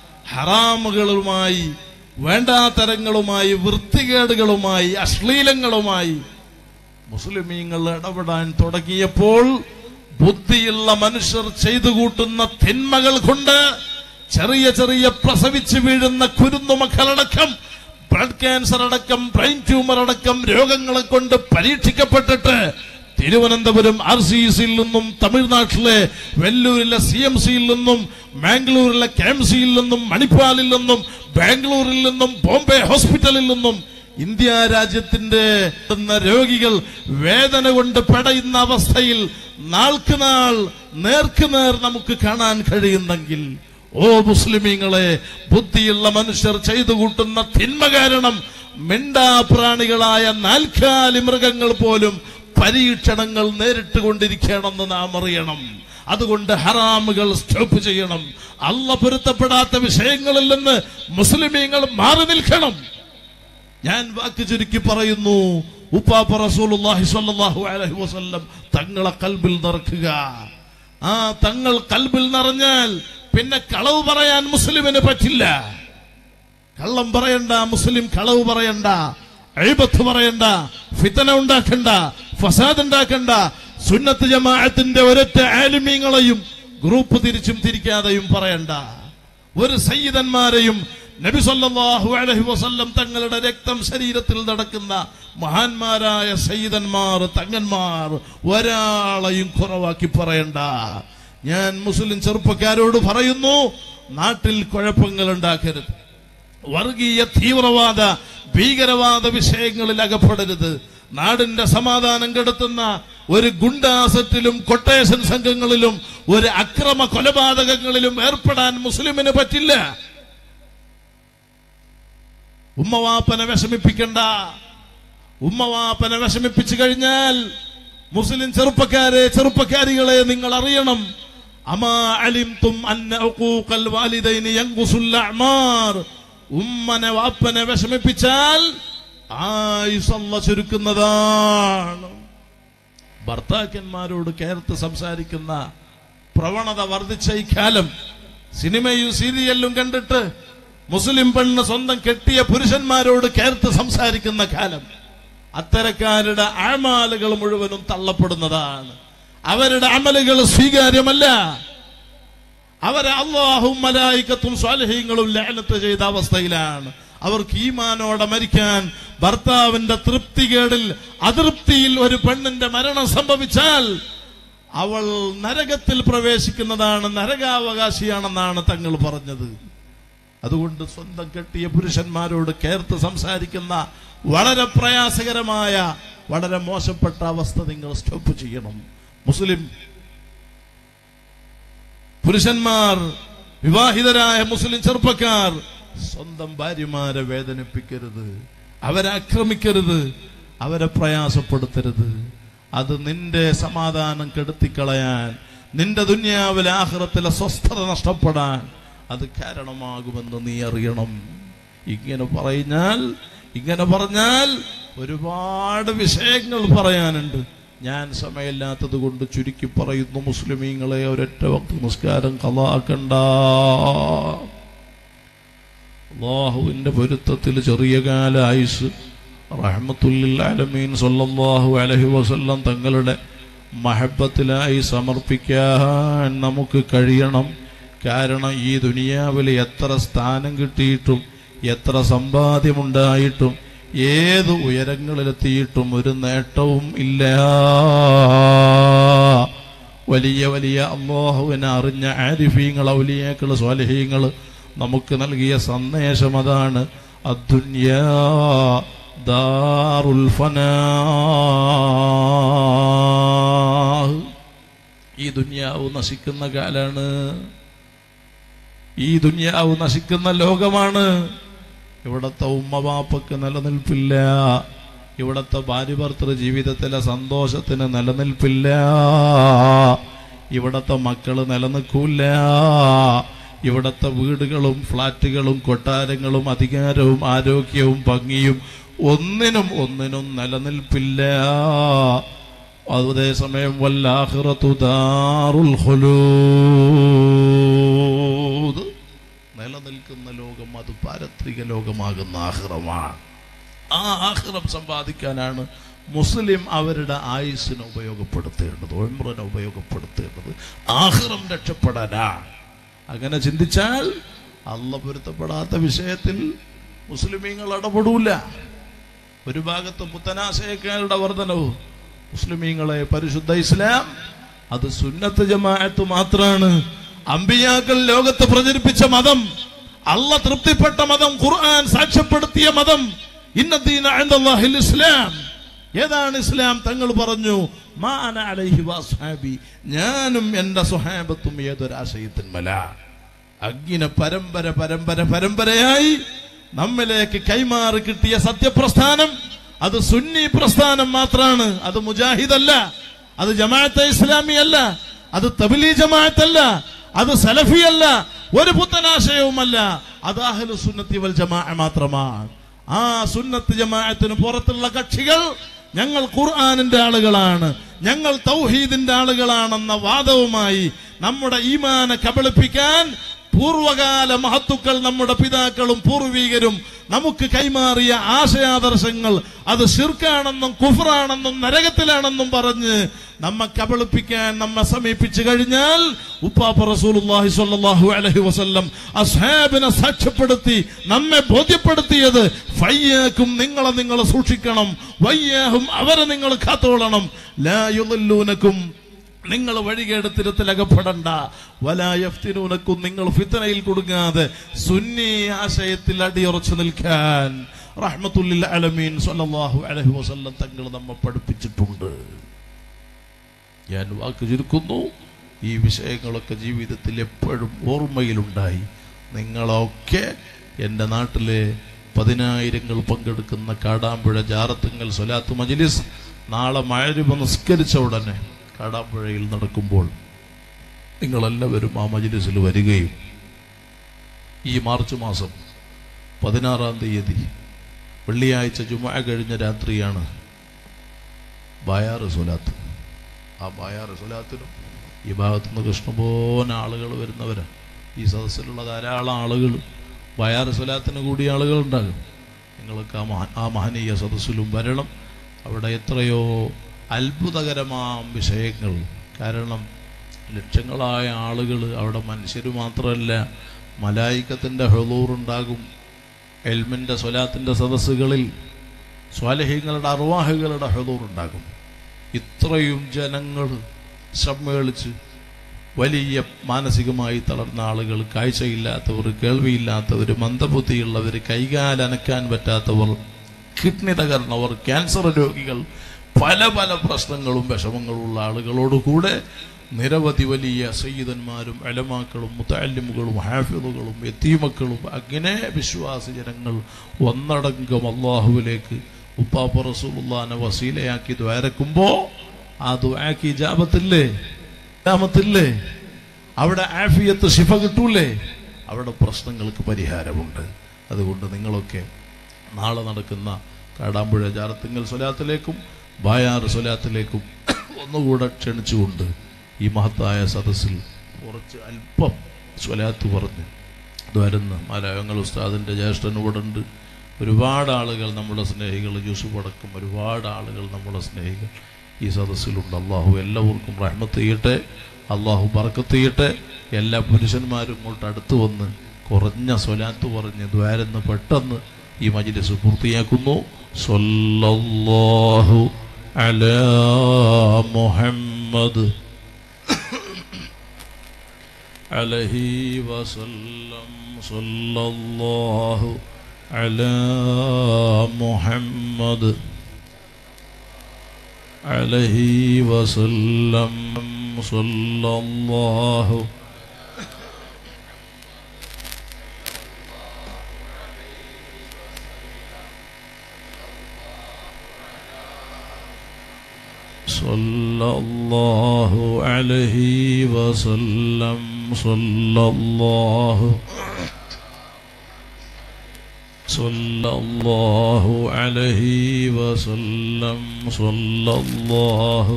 ഹറാമുകളുമായി വേണ്ടാതരങ്ങളുമായി വൃത്തികേടുകളുമായി അശ്ലീലങ്ങളുമായി മുസ്ലിമീങ്ങൾ ഇടപെടാൻ തുടങ്ങിയപ്പോൾ ബുദ്ധിയുള്ള മനുഷ്യർ ചെയ്തു കൂട്ടുന്ന തിന്മകൾ കൊണ്ട് ചെറിയ ചെറിയ പ്രസവിച്ച് വീഴുന്ന കുരുന്നു മക്കളടക്കം ബ്ലഡ് ക്യാൻസർ അടക്കം ബ്രെയിൻ ട്യൂമർ അടക്കം രോഗങ്ങളെ കൊണ്ട് പരീക്ഷിക്കപ്പെട്ടിട്ട് തിരുവനന്തപുരം ആർ സി സിയിൽ നിന്നും തമിഴ്നാട്ടിലെ വെല്ലൂരിലെ സി എം സിയിൽ നിന്നും മാംഗ്ലൂരിലെ കെ എം സിയിൽ നിന്നും മണിപ്പാലിൽ നിന്നും ബാംഗ്ലൂരിൽ നിന്നും ബോംബെ ഹോസ്പിറ്റലിൽ നിന്നും ഇന്ത്യ രാജ്യത്തിന്റെ എത്തുന്ന രോഗികൾ വേദന കൊണ്ട് പെടയുന്ന അവസ്ഥയിൽ നാൾക്ക് നാൾ നേർക്ക് നേർ നമുക്ക് കാണാൻ കഴിയുന്നെങ്കിൽ ഓ മുസ്ലിമീങ്ങളെ ബുദ്ധിയുള്ള മനുഷ്യർ ചെയ്തു കൂട്ടുന്ന തിന്മ കാരണം മിണ്ടാപ്രാണികളായ നാൽക്കാലി മൃഗങ്ങൾ പോലും പരീക്ഷണങ്ങൾ നേരിട്ട് കൊണ്ടിരിക്കണമെന്ന് നാം അറിയണം അതുകൊണ്ട് ഹറാമുകൾ സ്റ്റോപ്പ് ചെയ്യണം അല്ല പൊരുത്തപ്പെടാത്ത വിഷയങ്ങളിൽ നിന്ന് മുസ്ലിമീങ്ങൾ മാറി നിൽക്കണം ഞാൻ വാക്ക് ചുരുക്കി പറയുന്നു ഉപ്പാപ്പ റസൂലുള്ളാഹി സ്വല്ലല്ലാഹു അലൈഹി വസല്ലം തങ്ങളെ കൽബിൽ നിറക്കുക ആ തങ്ങൾ കൽബിൽ നിറഞ്ഞാൽ പിന്നെ കളവ് പറയാൻ മുസ്ലിമിന് പറ്റില്ല കള്ളം പറയണ്ട മുസ്ലിം കളവ് പറയണ്ട അഴിബത്ത് പറയണ്ട ഫിത്തന ഉണ്ടാക്കണ്ട ഫസാദ് ഉണ്ടാക്കണ്ട സുന്നത്ത് ജമാഅത്തിന്റെ ഒരൊറ്റ ആലിമീങ്ങളെയും ഗ്രൂപ്പ് തിരിച്ചും തിരിക്കാതെയും പറയണ്ട ഒരു സയ്യിദന്മാരെയും നബി സല്ലല്ലാഹു അലൈഹി വസല്ലം തങ്ങളുടെ രക്തം ശരീരത്തിൽ നടക്കുന്ന മഹാന്മാരായ സയ്യിദന്മാർ തങ്ങന്മാർ ഒരാളെയും കുറവാക്കി പറയണ്ട ഞാൻ മുസ്ലിം ചെറുപ്പക്കാരോട് പറയുന്നു നാട്ടിൽ കുഴപ്പങ്ങൾ ഉണ്ടാക്കരുത് വർഗീയ തീവ്രവാദ ഭീകരവാദ വിഷയങ്ങളിൽ അകപ്പെടരുത് നാടിന്റെ സമാധാനം കെടുത്തുന്ന ഒരു ഗുണ്ടാസറ്റിലും കൊട്ടേഷൻ സംഘങ്ങളിലും ഒരു അക്രമ കൊലപാതകങ്ങളിലും ഏർപ്പെടാൻ മുസ്ലിമിന് പറ്റില്ല ഉമ്മവാപ്പനെ വിഷമിപ്പിക്കണ്ട ഉമ്മവാപ്പനെ വിഷമിപ്പിച്ചു കഴിഞ്ഞാൽ മുസ്ലിം ചെറുപ്പക്കാരെ ചെറുപ്പക്കാരികളെ നിങ്ങൾ അറിയണം അമാ അലിംതും അന്ന ഉഖൂഖൽ വാലിദൈനി യൻഖുസുൽ അഅ്മാർ ഉമ്മനെ വാപ്പനെ വിഷമിപ്പിച്ചാൽ ആയുസല്ല ചുരുക്കുന്നതാണ് ഭർത്താക്കന്മാരോട് കേർത്ത് സംസാരിക്കുന്ന പ്രവണത വർദ്ധിച്ച ഈ കാലം സിനിമയും സീരിയലും കണ്ടിട്ട് മുസ്ലിം പെണ്ണ് സ്വന്തം കെട്ടിയ പുരുഷന്മാരോട് കേർത്ത് സംസാരിക്കുന്ന കാലം അത്തരക്കാരുടെ അഴമാലുകൾ മുഴുവനും തള്ളപ്പെടുന്നതാണ് അവരുടെ അമലുകൾ സ്വീകാര്യമല്ല അവരെ അള്ളാഹും മലായിക്കത്തും സ്വാലഹീങ്ങളും ലാനത്ത് ചെയ്ത അവസ്ഥയിലാണ് അവർക്ക് ഈമാനോടെ മരിക്കാൻ ഭർത്താവിന്റെ തൃപ്തികേടിൽ അതൃപ്തിയിൽ ഒരു പെണ്ണിന്റെ മരണം സംഭവിച്ചാൽ അവൾ നരകത്തിൽ പ്രവേശിക്കുന്നതാണ് നരകാവകാശിയാണെന്നാണ് തങ്ങൾ പറഞ്ഞത് അതുകൊണ്ട് സ്വന്തം കെട്ടിയ പുരുഷന്മാരോട് കേർത്ത് സംസാരിക്കുന്ന വളരെ പ്രയാസകരമായ വളരെ മോശപ്പെട്ട അവസ്ഥ നിങ്ങൾ സ്റ്റോപ്പ് ചെയ്യണം മുസ്ലിം പുരുഷന്മാർ വിവാഹിതരായ മുസ്ലിം ചെറുപ്പക്കാർ സ്വന്തം ഭാര്യമാരെ വേദനിപ്പിക്കരുത് അവരെ ആക്രമിക്കരുത് അവരെ പ്രയാസപ്പെടുത്തരുത് അത് നിന്റെ സമാധാനം കെടുത്തിക്കളയാൻ നിന്റെ ദുന്യാവിലെ ആഹ്റത്തിലെ സ്വസ്ഥത നഷ്ടപ്പെടാൻ അത് കാരണമാകുമെന്ന് നീ അറിയണം ഇങ്ങനെ പറഞ്ഞാൽ ഇങ്ങനെ പറഞ്ഞാൽ ഒരുപാട് വിഷയങ്ങൾ പറയാനുണ്ട് ഞാൻ സമയമില്ലാത്തത് കൊണ്ട് ചുരുക്കി പറയുന്നു മുസ്ലിമീങ്ങളെ ഒരൊറ്റ വക്ത നമസ്കാരം കലാക്കണ്ട അള്ളാഹുവിന്റെ പൊരുത്തത്തിൽ ചെറിയ കാല ആയുസ് റഹ്മത്തുല്ലിൽ അലമീൻ സല്ലല്ലാഹു അലൈഹി വസല്ലം തങ്ങളുടെ മഹബത്തിലായി സമർപ്പിക്കാൻ നമുക്ക് കഴിയണം കാരണം ഈ ദുനിയാവിൽ എത്ര സ്ഥാനം കിട്ടിയിട്ടും എത്ര സമ്പാദ്യമുണ്ടായിട്ടും ഏത് ഉയരങ്ങളിലെത്തിയിട്ടും ഒരു നേട്ടവും ഇല്ല വലിയ വലിയ അള്ളാഹുവിനെ അറിഞ്ഞ ആരിഫീങ്ങൾ ഔലിയാക്കൾ സ്വാലഹീങ്ങൾ നമുക്ക് നൽകിയ സന്ദേശം അതാണ് അദ്ദുന്യാ ദാറുൽ ഫനാ ഈ ദുന്യാവ് നശിക്കുന്ന കാലാണ് ഈ ദുന്യാവ് നശിക്കുന്ന ലോകമാണ് ഇവിടത്തെ ഉമ്മവാപ്പക്ക് നിലനിൽപ്പില്ല ഇവിടത്തെ ഭാര്യ ഭർത്തൃ ജീവിതത്തിലെ സന്തോഷത്തിന് നിലനിൽപ്പില്ല ഇവിടത്തെ മക്കള് നിലനിൽക്കൂല ഇവിടത്തെ വീടുകളും ഫ്ലാറ്റുകളും കൊട്ടാരങ്ങളും അധികാരവും ആരോഗ്യവും ഭംഗിയും ഒന്നിനും ഒന്നിനും നിലനിൽപ്പില്ല അതേസമയം വല്ലാഹിറത്തു ദാറുൽ ഖുലൂദ് നിലനിൽക്കുന്ന ലോകം അത് പാരത്രിക ലോകമാകുന്ന ആഹ്റമാണ് ആ ആഹ്റം സമ്പാദിക്കാനാണ് മുസ്ലിം അവരുടെ ആയുസ്സിനെ ഉപയോഗപ്പെടുത്തേണ്ടത് ഒമ്രനെ ഉപയോഗപ്പെടുത്തേണ്ടത് ആഹ്റം രക്ഷപ്പെടാനാ അങ്ങനെ ചിന്തിച്ചാൽ അല്ല പൊരുത്തപ്പെടാത്ത വിഷയത്തിൽ മുസ്ലിമീങ്ങൾ ഇടപെടൂല ഒരു ഭാഗത്ത് പുത്തനാശയക്കാരുടെ വർധനവും മുസ്ലിമീങ്ങളെ പരിശുദ്ധ ഇസ്ലാം അത് സുന്നത്ത് ജമാഅത്ത് മാത്രാണ് അമ്പിയാക്കൾ ലോകത്ത് പ്രചരിപ്പിച്ച മതം അല്ല തൃപ്തിപ്പെട്ട മതം ഖുർആൻ സാക്ഷ്യപ്പെടുത്തിയ മതം ഇന്നദ്ദീന ഇൻദല്ലാഹിൽ ഇസ്ലാം ഏതാണ് ഇസ്ലാം തങ്ങൾ പറഞ്ഞു മാ അന അലൈഹി വസ്ഹാബി ഞാനും എന്റെ സുഹാബത്തും ഏതൊരാശയത്തിന്മല അഗ്നിനെ പരമ്പര പരമ്പര പരമ്പരയായി നമ്മിലേക്ക് കൈമാറി കിട്ടിയ സത്യപ്രസ്ഥാനം അത് സുന്നി പ്രസ്ഥാനം മാത്രാണ് അത് മുജാഹിദല്ല അത് ജമാഅത്തെ ഇസ്ലാമി അല്ല അത് തബിലി ജമാഅത്തല്ല അത് സലഫി അല്ല ഒരു പുത്തനാശയവുമല്ല അത് അഹ്ലു സുന്നത്തി വൽ ജമാഅ മാത്രമാണ് ആ സുന്നത്ത് ജമാഅത്തിന് പുറത്തുള്ള കക്ഷികൾ ഞങ്ങൾ ഖുർആാനിന്റെ ആളുകളാണ് ഞങ്ങൾ തൗഹീദിന്റെ ആളുകളാണെന്ന വാദവുമായി നമ്മുടെ ഈമാനെ കബളിപ്പിക്കാൻ പൂർവകാല മഹത്തുക്കൾ നമ്മുടെ പിതാക്കളും പൂർവീകരും നമുക്ക് കൈമാറിയ ആശയാദർശങ്ങൾ അത് ഷിർക്കാണെന്നും കുഫറാണെന്നും നരകത്തിലാണെന്നും പറഞ്ഞ് നമ്മെ കബളിപ്പിക്കാൻ നമ്മെ സമീപിച്ചു കഴിഞ്ഞാൽ ഉപ്പാപ്പ റസൂലുള്ളാഹി സ്വല്ലല്ലാഹു അലൈഹി വസല്ലം അസ്ഹാബിനെ സാക്ഷ്യപ്പെടുത്തി നമ്മെ ബോധ്യപ്പെടുത്തിയത് ഫയ്യാക്കും നിങ്ങളെ നിങ്ങൾ സൂക്ഷിക്കണം വയ്യാഹും അവരെ നിങ്ങൾ കാത്തോളണം ലാ യുദല്ലൂനക്കും നിങ്ങൾ വഴികേടത്തിരത്തിൽ അകപ്പെടണ്ട വലായഫ്തിനൂനക്കും നിങ്ങൾ ഫിത്തനയിൽ കൊടുക്കാതെ സുന്നി ആശയത്തിൽ അടിയുറച്ചു നിൽക്കാൻ റഹ്മത്തുല്ലിൽ അലമീൻ സല്ലല്ലാഹു അലൈഹി വസല്ലം തങ്ങൾ നമ്മെ പഠിപ്പിച്ചിട്ടുണ്ട് ഞാൻ വാക്ക് ചുരുക്കുന്നു ഈ വിഷയങ്ങളൊക്കെ ജീവിതത്തിൽ എപ്പോഴും ഓർമ്മയിലുണ്ടായി നിങ്ങളൊക്കെ എൻ്റെ നാട്ടിലെ പതിനായിരങ്ങൾ പങ്കെടുക്കുന്ന കാടാമ്പുഴ ജാറത്തുങ്ങൽ സ്വലാത്ത് മജ്ലിസ് നാളെ മഴരുമ നിസ്കരിച്ച ഉടനെ കാടാമ്പുഴയിൽ നടക്കുമ്പോൾ നിങ്ങളെല്ലാവരും ആ മജ്ലിസിൽ വരികയും ഈ മാർച്ച് മാസം പതിനാറാം തീയതി വെള്ളിയാഴ്ച ജുമാ കഴിഞ്ഞ രാത്രിയാണ് ബായാറ് സ്വലാത്ത് ആ ബായാറ് സ്വലാത്തിനും ഈ ഭാഗത്തുനിന്ന് കൃഷ്ണപോന ആളുകൾ വരുന്നവരാണ് ഈ സദസ്സിലുള്ള ധാരാളം ആളുകൾ ബയാറ് സ്വലാത്തിന് കൂടി ആളുകൾ ഉണ്ടാകും നിങ്ങൾക്ക് ആ മഹാ ആ മഹനീയ സദസ്സിലും വരണം അവിടെ എത്രയോ അത്ഭുതകരമാം വിഷയങ്ങൾ കാരണം ലക്ഷങ്ങളായ ആളുകൾ അവിടെ മനുഷ്യർ മാത്രമല്ല മലായിക്കത്തിൻ്റെ ഹെളൂറുണ്ടാകും എൽമിൻ്റെ സ്വലാത്തിൻ്റെ സദസ്സുകളിൽ സ്വാലഹ്യങ്ങളുടെ അർവാഹുകളുടെ ഹെളൂറുണ്ടാകും ഇത്രയും ജനങ്ങൾ സമ്മേളിച്ച് വലിയ മാനസികമായി തളർന്ന ആളുകൾ കാഴ്ചയില്ലാത്തവർ കേൾവിയില്ലാത്തവർ മന്ദബുദ്ധിയുള്ളവർ കൈകാലനക്കാൻ പറ്റാത്തവർ കിഡ്നി തകർന്നവർ ക്യാൻസർ രോഗികൾ പല പല പ്രശ്നങ്ങളും വിഷമങ്ങളും ഉള്ള ആളുകളോട് കൂടെ നിരവധി വലിയ സയ്യിദന്മാരും അലമാക്കളും മുത്തല്ലിമുകളും ഹാഫിദുകളും എത്തീമക്കളും അങ്ങനെ വിശ്വാസി ജനങ്ങൾ ഒന്നടങ്കം അള്ളാഹുവിലേക്ക് ഉപ്പാപ്പ റസൂലുള്ളാനെ വസീലയാക്കി ദ്വാരക്കുമ്പോൾ ആ ദ്വാക്ക് ഇജാബത്തില്ലേ ഇജാമത്തില്ലേ അവിടെ ആഫിയത്ത് ശിഫ കിട്ടൂലേ അവിടെ പ്രശ്നങ്ങൾക്ക് പരിഹാരമുണ്ട് അതുകൊണ്ട് നിങ്ങളൊക്കെ നാളെ നടക്കുന്ന കാടാമ്പുഴ ജാറത്തിങ്ങൽ സ്വലാത്തിലേക്കും ബായാറ് സ്വലാത്തിലേക്കും ഒന്നുകൂടെ ക്ഷണിച്ചുകൊണ്ട് ഈ മഹത്തായ സദസ്സിൽ കുറച്ച് അല്പം സ്വലാത്ത് പറഞ്ഞ് വരുന്ന മലയങ്ങൾ ഉസ്താദിൻ്റെ ജ്യേഷ്ഠൻ ഇവിടെ ഉണ്ട് ഒരുപാട് ആളുകൾ നമ്മുടെ സ്നേഹികൾ യൂസുഫ് അടക്കം ഒരുപാട് ആളുകൾ നമ്മുടെ സ്നേഹികൾ ഈ സദസ്സിലുണ്ട് അള്ളാഹു എല്ലാവർക്കും റഹ്മത്ത് ചെയ്യട്ടെ അള്ളാഹു ബർക്കത്ത് ചെയ്യട്ടെ എല്ലാ പുരുഷന്മാരും ഇങ്ങോട്ട് അടുത്ത് വന്ന് കുറഞ്ഞ സ്വലാത്ത് പറഞ്ഞ് ദ്വാരെന്ന് പെട്ടെന്ന് ഈ മജിലിസ് പൂർത്തിയാക്കുന്നു സല്ലല്ലാഹു അലാ മുഹമ്മദ് عليه وسلم صلى الله على محمد عليه وسلم صلى الله صلى الله عليه وسلم صلى الله صلى الله عليه وسلم صلى الله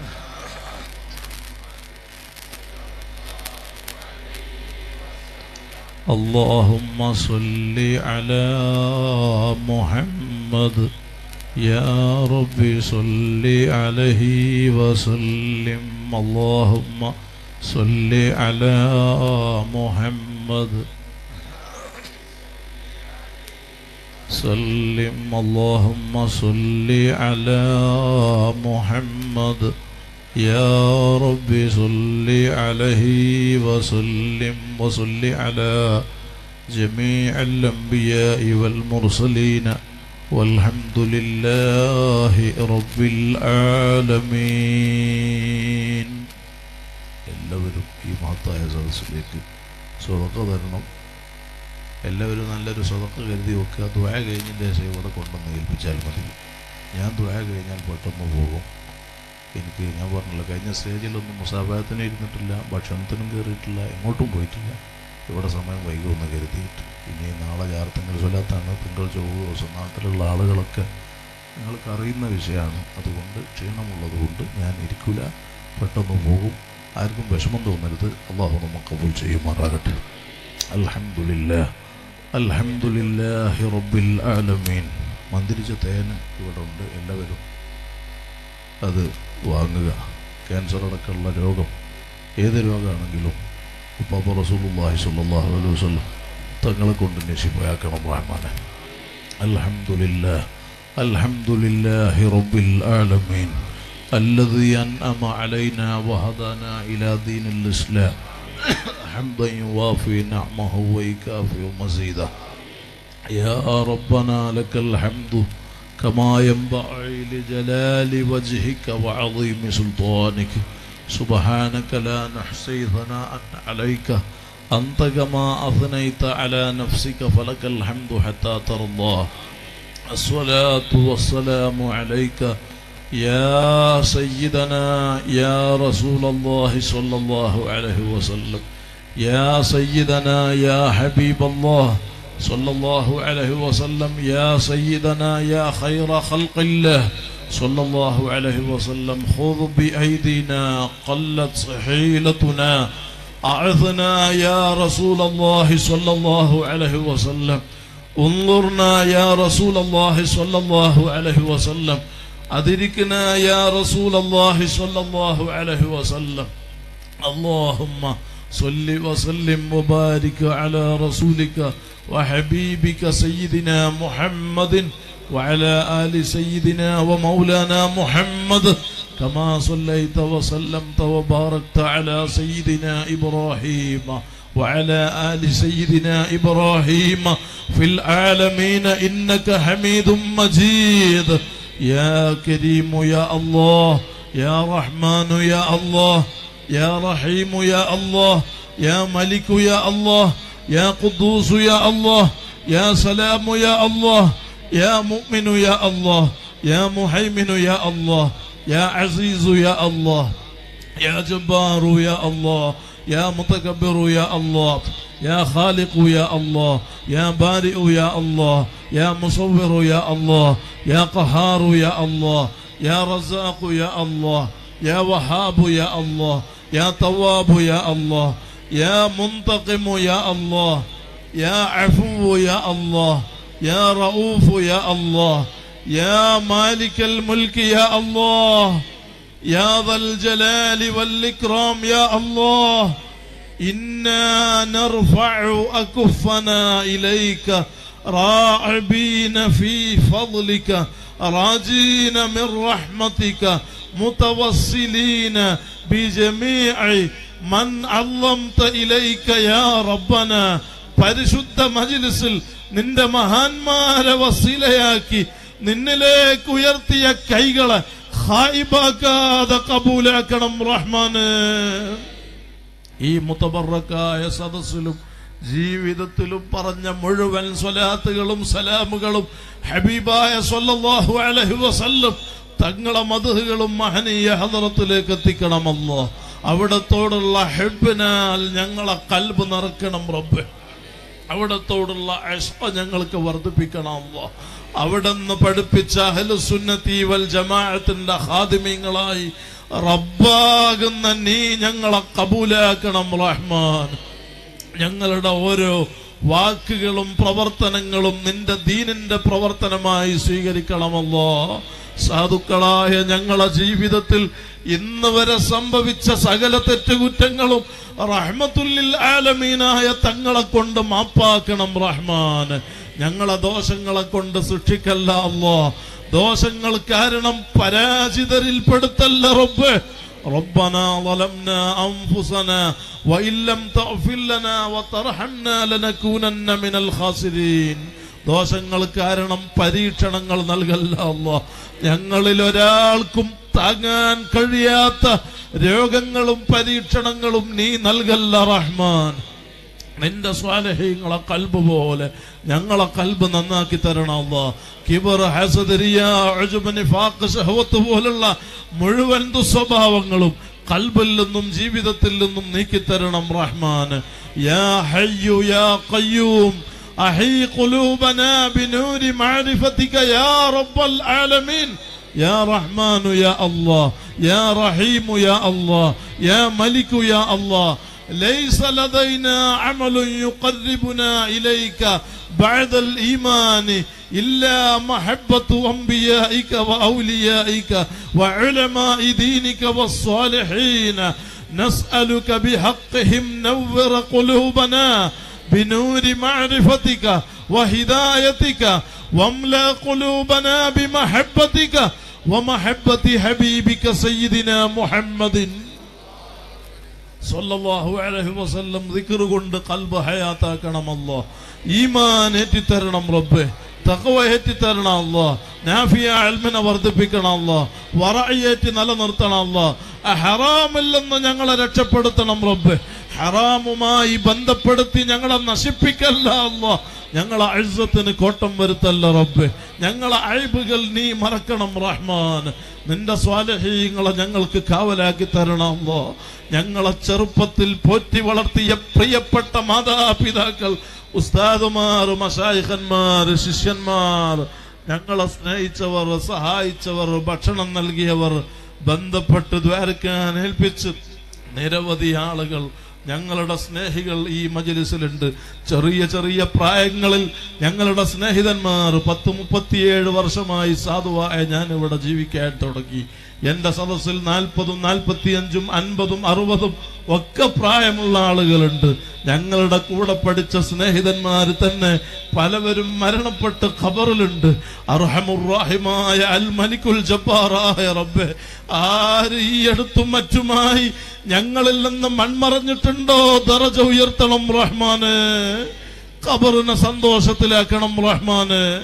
اللهم صل على محمد يا رب صل عليه وسلم اللهم صل على محمد سلم اللهم صل على محمد يا رب صل عليه وسلم وصل على جميع الأنبياء والمرسلين والحمد لله رب العالمين എല്ലാവരും ഈ മഹത്തായ സദസ്സിലേക്ക് സ്വതക്ക തരണം എല്ലാവരും നല്ലൊരു സ്വതക്ക കരുതി വെക്കുക ദ്വായ കഴിഞ്ഞതിൻ്റെ ശേഷം ഇവിടെ കൊണ്ടുവന്ന് ഏൽപ്പിച്ചാൽ മതി ഞാൻ ദ്വായ കഴിഞ്ഞാൽ പെട്ടെന്ന് പോകും എനിക്ക് ഞാൻ പറഞ്ഞില്ല കഴിഞ്ഞ സ്റ്റേജിലൊന്നും മുസാഫായത്തിന് ഇരുന്നിട്ടില്ല ഭക്ഷണത്തിനും കയറിയിട്ടില്ല എങ്ങോട്ടും പോയിട്ടില്ല ഇവിടെ സമയം വൈകുമെന്ന് കരുതിയിട്ട് ഇനി നാളെ ചാർത്തിങ്കൾ സ്വലാത്താണ് തിങ്കൾ ചൊവ്വ ദിവസം നാട്ടിലുള്ള ആളുകളൊക്കെ നിങ്ങൾക്ക് അറിയുന്ന വിഷയമാണ് അതുകൊണ്ട് ക്ഷീണമുള്ളത് കൊണ്ട് ഞാൻ ഇരിക്കില്ല പെട്ടെന്ന് പോകും ആർക്കും വിഷമം തോന്നരുത് അള്ളാഹു നമുക്ക് കബൂൽ ചെയ്യുമാറാകട്ടെ അൽഹംദുലില്ല അൽഹംദുലില്ലാഹി റബ്ബിൽ ആലമീൻ മന്ദിരിച്ച തേൻ ഇവിടെ ഉണ്ട് എല്ലാവരും അത് വാങ്ങുക ക്യാൻസർ അടക്കമുള്ള രോഗം ഏത് രോഗമാണെങ്കിലും ഉപ്പാപ്പ റസൂലുള്ളാഹി സ്വല്ലല്ലാഹു അലൈഹി വസല്ലം തങ്ങളെ കൊണ്ട് നശിപ്പോയാക്കണം റഹ്മാനെ അൽഹംദുലില്ലാ അൽഹംദുലില്ലാഹി റബ്ബിൽ ആലമീൻ الذي أنعم علينا وهدانا إلى دين الإسلام حمدا يوافي نعمه ويكافئ مزيده يا ربنا لك الحمد كما ينبغي لجلال وجهك وعظيم سلطانك سبحانك لا نحصي ثناء عليك أنت كما أثنيت على نفسك فلك الحمد حتى ترضى الصلاة والسلام عليك يا سيدنا يا رسول الله صلى الله عليه وسلم يا سيدنا يا حبيب الله صلى الله عليه وسلم يا سيدنا يا خير خلق الله صلى الله عليه وسلم خذ بأيدينا قلت حيلتنا أعثنا يا رسول الله صلى الله عليه وسلم انظرنا يا رسول الله صلى الله عليه وسلم أدركنا يا رسول الله صلى الله عليه وسلم اللهم صل وسلم وبارك على رسولك وحبيبك سيدنا محمد وعلى آل سيدنا ومولانا محمد كما صليت وسلمت وباركت على سيدنا إبراهيم وعلى آل سيدنا إبراهيم في العالمين إنك حميد مجيد يا كريم يا الله يا رحمن يا الله يا رحيم يا الله يا ملك يا الله يا قدوس يا الله يا سلام يا الله يا مؤمن يا الله يا محيمن يا الله يا عزيز يا الله يا جبار يا الله يا متكبر يا الله يا خالق يا الله يا بارئ يا الله يا مصور يا الله يا قهار يا الله يا رزاق يا الله يا وهاب يا الله يا تواب يا الله يا منتقم يا الله يا عفو يا الله يا رؤوف يا الله يا مالك الملك يا الله يا ذا الجلال والإكرام يا الله إنا نرفع أكفنا إليك راعبين في فضلك راجين من رحمتك متوسلين بجميع من علمت إليك يا ربنا പരിശുദ്ധ മജിലിസിൽ നിന്റെ മഹാന്മാരെ വസീലയാക്കി നിന്നിലേക്ക് ഉയർത്തിയ കൈകളെ ഹായിബാക്കാതെ കബൂലാക്കണം റഹ്മാന് ഈ മുത്തബറക്കായ സദസ്സിലും ജീവിതത്തിലും പറഞ്ഞ മുഴുവൻ സ്വലാത്തുകളും സലാമുകളും ഹബീബായ സല്ലല്ലാഹു അലൈഹി വസല്ലം തങ്ങളെ മധുഹുകളും മഹനീയ ഹദറത്തിലേക്ക് എത്തിക്കണമല്ലോ അവിടത്തോടുള്ള ഹെബിനാൽ ഞങ്ങളെ കൽബ് നിറക്കണം റബ്ബ് അവിടത്തോടുള്ള ഇഷ്ക ഞങ്ങൾക്ക് വർദ്ധിപ്പിക്കണമല്ലോ അവിടുന്ന് പഠിപ്പിച്ച അഹ്ലുസുന്നത്തി വൽ ജമാഅത്തിന്റെ ഹാദിമ്യങ്ങളായി റബ്ബാകുന്ന നീ ഞങ്ങളെ കബൂലാക്കണം റഹ്മാൻ ഞങ്ങളുടെ ഓരോ വാക്കുകളും പ്രവർത്തനങ്ങളും നിന്റെ ദീനിന്റെ പ്രവർത്തനമായി സ്വീകരിക്കണമല്ലോ സാധുക്കളായ ഞങ്ങളെ ജീവിതത്തിൽ ഇന്ന് വരെ സംഭവിച്ച സകല തെറ്റുകുറ്റങ്ങളും റഹ്മത്തുല്ലിൽ ആലമീനായ തങ്ങളെ കൊണ്ട് മാപ്പാക്കണം റഹ്മാൻ ഞങ്ങളെ ദോഷങ്ങളെ കൊണ്ട് സൃഷ്ടിക്കല്ല അല്ലോ ദോഷങ്ങൾ കാരണം പരാജിതരിൽ പെടുത്തല്ല റബ്ബ് ربنا ظلمنا أنفسنا وإن لم تغفر لنا وترحمنا لنكونن من الخاسرين ദോഷങ്ങൾ കാരണം പരീക്ഷണങ്ങൾ നൽകല്ല അല്ലോ ഞങ്ങളിൽ ഒരാൾക്കും താങ്ങാൻ കഴിയാത്ത രോഗങ്ങളും പരീക്ഷണങ്ങളും നീ നൽകല്ല റഹ്മാൻ നിന്റെ സ്വാലഹ്യങ്ങളെ കൽബ് പോലെ ഞങ്ങളെ കൽബ് നന്നാക്കി തരണം അല്ലാ കിബർ ഹസദ് റിയ ഉജ്ബ് നിഫാഖ് ശഹവത്ത് പോലുള്ള മുഴുവൻ ദുസ്വഭാവങ്ങളും കൽബിൽ നിന്നും ജീവിതത്തിൽ നിന്നും നീക്കി തരണം റഹ്മാൻ യാ ഹയ്യു യാ ഖയ്യൂം അഹീ ഖുലൂബനാ ബിനൂരി മഅരിഫതിക യാ റബ്ബൽ ആലമീൻ يا رحمن يا الله يا رحيم يا الله يا ملك يا الله ليس لدينا عمل يقربنا إليك بعد الإيمان إلا محبة أنبيائك وأوليائك وعلماء دينك والصالحين نسألك بحقهم نور قلوبنا بنور معرفتك وهدايتك واملا قلوبنا بمحبتك ومحبة حبيبك سيدنا محمد സല്ലല്ലാഹു അലൈഹി വസല്ലം ദിക്ർ കൊണ്ട് കൽബ് ഹയാത്താക്കണമല്ലോ ഈമാൻ ഏറ്റിത്തരണം റബ്ബേ തഖവ ഏറ്റിത്തരണം അല്ലോ നാഫിയ അൽമിനെ വർദ്ധിപ്പിക്കണം അല്ലോ വറയേറ്റി നിലനിർത്തണം അല്ലോ ഹറാമിൽ നിന്ന് ഞങ്ങളെ രക്ഷപ്പെടുത്തണം റബ്ബ് ഹറാമുമായി ബന്ധപ്പെടുത്തി ഞങ്ങളെ നശിപ്പിക്കല്ല അല്ലോ ഞങ്ങളെ അഴുസത്തിന് കോട്ടം വരുത്തല്ല റബ്ബ് ഞങ്ങളെ അഴിബുകൾ നീ മറക്കണം റഹ്മാൻ നിന്റെ സ്വാലഹീങ്ങളെ ഞങ്ങൾക്ക് കാവലാക്കി തരണമല്ലോ ഞങ്ങളെ ചെറുപ്പത്തിൽ പോറ്റി വളർത്തിയ പ്രിയപ്പെട്ട മാതാപിതാക്കൾ ഉസ്താദുമാർ മഷായിഖന്മാർ ശിഷ്യന്മാർ ഞങ്ങളെ സ്നേഹിച്ചവർ സഹായിച്ചവർ ഭക്ഷണം നൽകിയവർ ബന്ധപ്പെട്ട് ദ്വാരക്കാൻ ഏൽപ്പിച്ച് നിരവധി ആളുകൾ ഞങ്ങളുടെ സ്നേഹികൾ ഈ മജലിസിലുണ്ട് ചെറിയ ചെറിയ പ്രായങ്ങളിൽ ഞങ്ങളുടെ സ്നേഹിതന്മാർ പത്ത് മുപ്പത്തിയേഴ് വർഷമായി സാധുവായ ഞാൻ ഇവിടെ ജീവിക്കാൻ തുടങ്ങി എന്റെ സദസ്സിൽ നാൽപ്പതും നാൽപ്പത്തിയഞ്ചും അൻപതും അറുപതും ഒക്കെ പ്രായമുള്ള ആളുകളുണ്ട് ഞങ്ങളുടെ കൂടെ പഠിച്ച സ്നേഹിതന്മാർ തന്നെ പലവരും മരണപ്പെട്ട് ഖബറിലുണ്ട് അർഹമുറാഹിമായ അൽ മലിക്കുൽ ജബ്ബാറായ റബ്ബെ ആര് ഈ അടുത്തും മറ്റുമായി ഞങ്ങളിൽ നിന്ന് മൺമറഞ്ഞിട്ടുണ്ടോ ദറജ ഉയർത്തണം റഹ്മാന് ഖബറിനെ സന്തോഷത്തിലാക്കണം റഹ്മാന്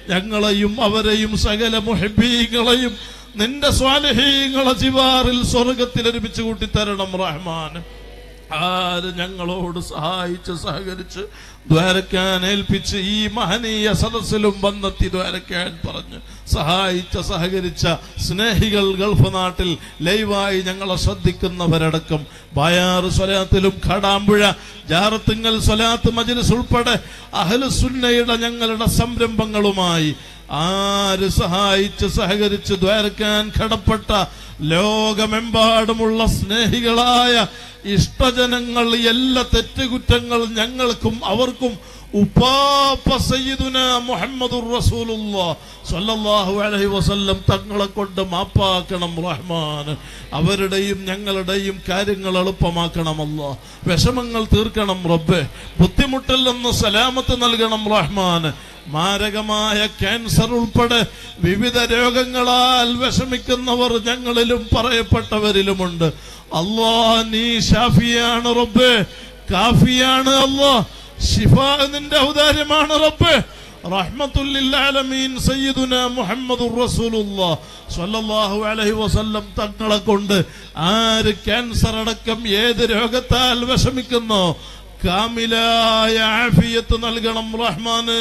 ഞങ്ങളെയും അവരെയും സകല മുഹബീങ്ങളെയും നിന്റെ സ്വാലഹീങ്ങളെ ജിവാറിൽ സ്വർഗത്തിൽ ഒരുമിച്ച് കൂട്ടിത്തരണം റഹ്മാൻ ആര് ഞങ്ങളോട് സഹായിച്ച് സഹകരിച്ച് ദ്വാരക്കാൻ ഏൽപ്പിച്ച് ഈ മഹനീയ സദസ്സിലും വന്നെത്തി ദ്വാരക്കാൻ പറഞ്ഞ് സഹായിച്ച സഹകരിച്ച സ്നേഹികൾ ഗൾഫ് നാട്ടിൽ ലൈവായി ഞങ്ങളെ ശ്രദ്ധിക്കുന്നവരടക്കം ബായാറ് സ്വലാത്തിലും ഖടാമ്പുഴ ജാറത്തിങ്ങൽ സ്വലാത്ത് മജ്ലിസ് ഉൾപ്പെടെ അഹലുസുന്നയുടെ ഞങ്ങളുടെ സംരംഭങ്ങളുമായി ആര് സഹായിച്ച് സഹകരിച്ച് ദ്വാരക്കാൻ കടപ്പെട്ട ലോകമെമ്പാടുമുള്ള സ്നേഹികളായ ഇഷ്ടജനങ്ങൾ എല്ലാ തെറ്റുകുറ്റങ്ങൾ ഞങ്ങൾക്കും അവർക്കും ഉപ്പാപ്പ സയ്യിദുന മുഹമ്മദുർ റസൂലുള്ളാഹ് സ്വല്ലല്ലാഹു അലൈഹി വസല്ലം തങ്ങളെ കൊണ്ട് മാപ്പാക്കണം റഹ്മാൻ അവരുടെയും ഞങ്ങളുടെയും കാര്യങ്ങൾ എളുപ്പമാക്കണമല്ലോ വിഷമങ്ങൾ തീർക്കണം റബ്ബെ ബുദ്ധിമുട്ടിൽ നിന്ന് സലാമത്ത് നൽകണം റഹ്മാൻ മാരകമായ ക്യാൻസർ ഉൾപ്പെടെ വിവിധ രോഗങ്ങളാൽ വിഷമിക്കുന്നവർ ഞങ്ങളിലും പറയപ്പെട്ടവരിലുമുണ്ട് അല്ലാ നീ ഷാഫിയാണ് റബ്ബേ കാഫിയാണ് അല്ലാ ഷിഫ നിന്റെ ഔദാര്യമാണ് റബ്ബേ റഹ്മത്തുല്ലാലമീൻ സയ്യിദുന മുഹമ്മദുർ റസൂലുള്ളാഹ് സ്വല്ലല്ലാഹു അലൈഹി വസല്ലം തങ്ങളെ കൊണ്ട് ആര് ക്യാൻസർ അടക്കം ഏത് രോഗത്താൽ വിഷമിക്കുന്നോ കാമിലായ ആഫിയത്ത് നൽകണം റഹ്മാന്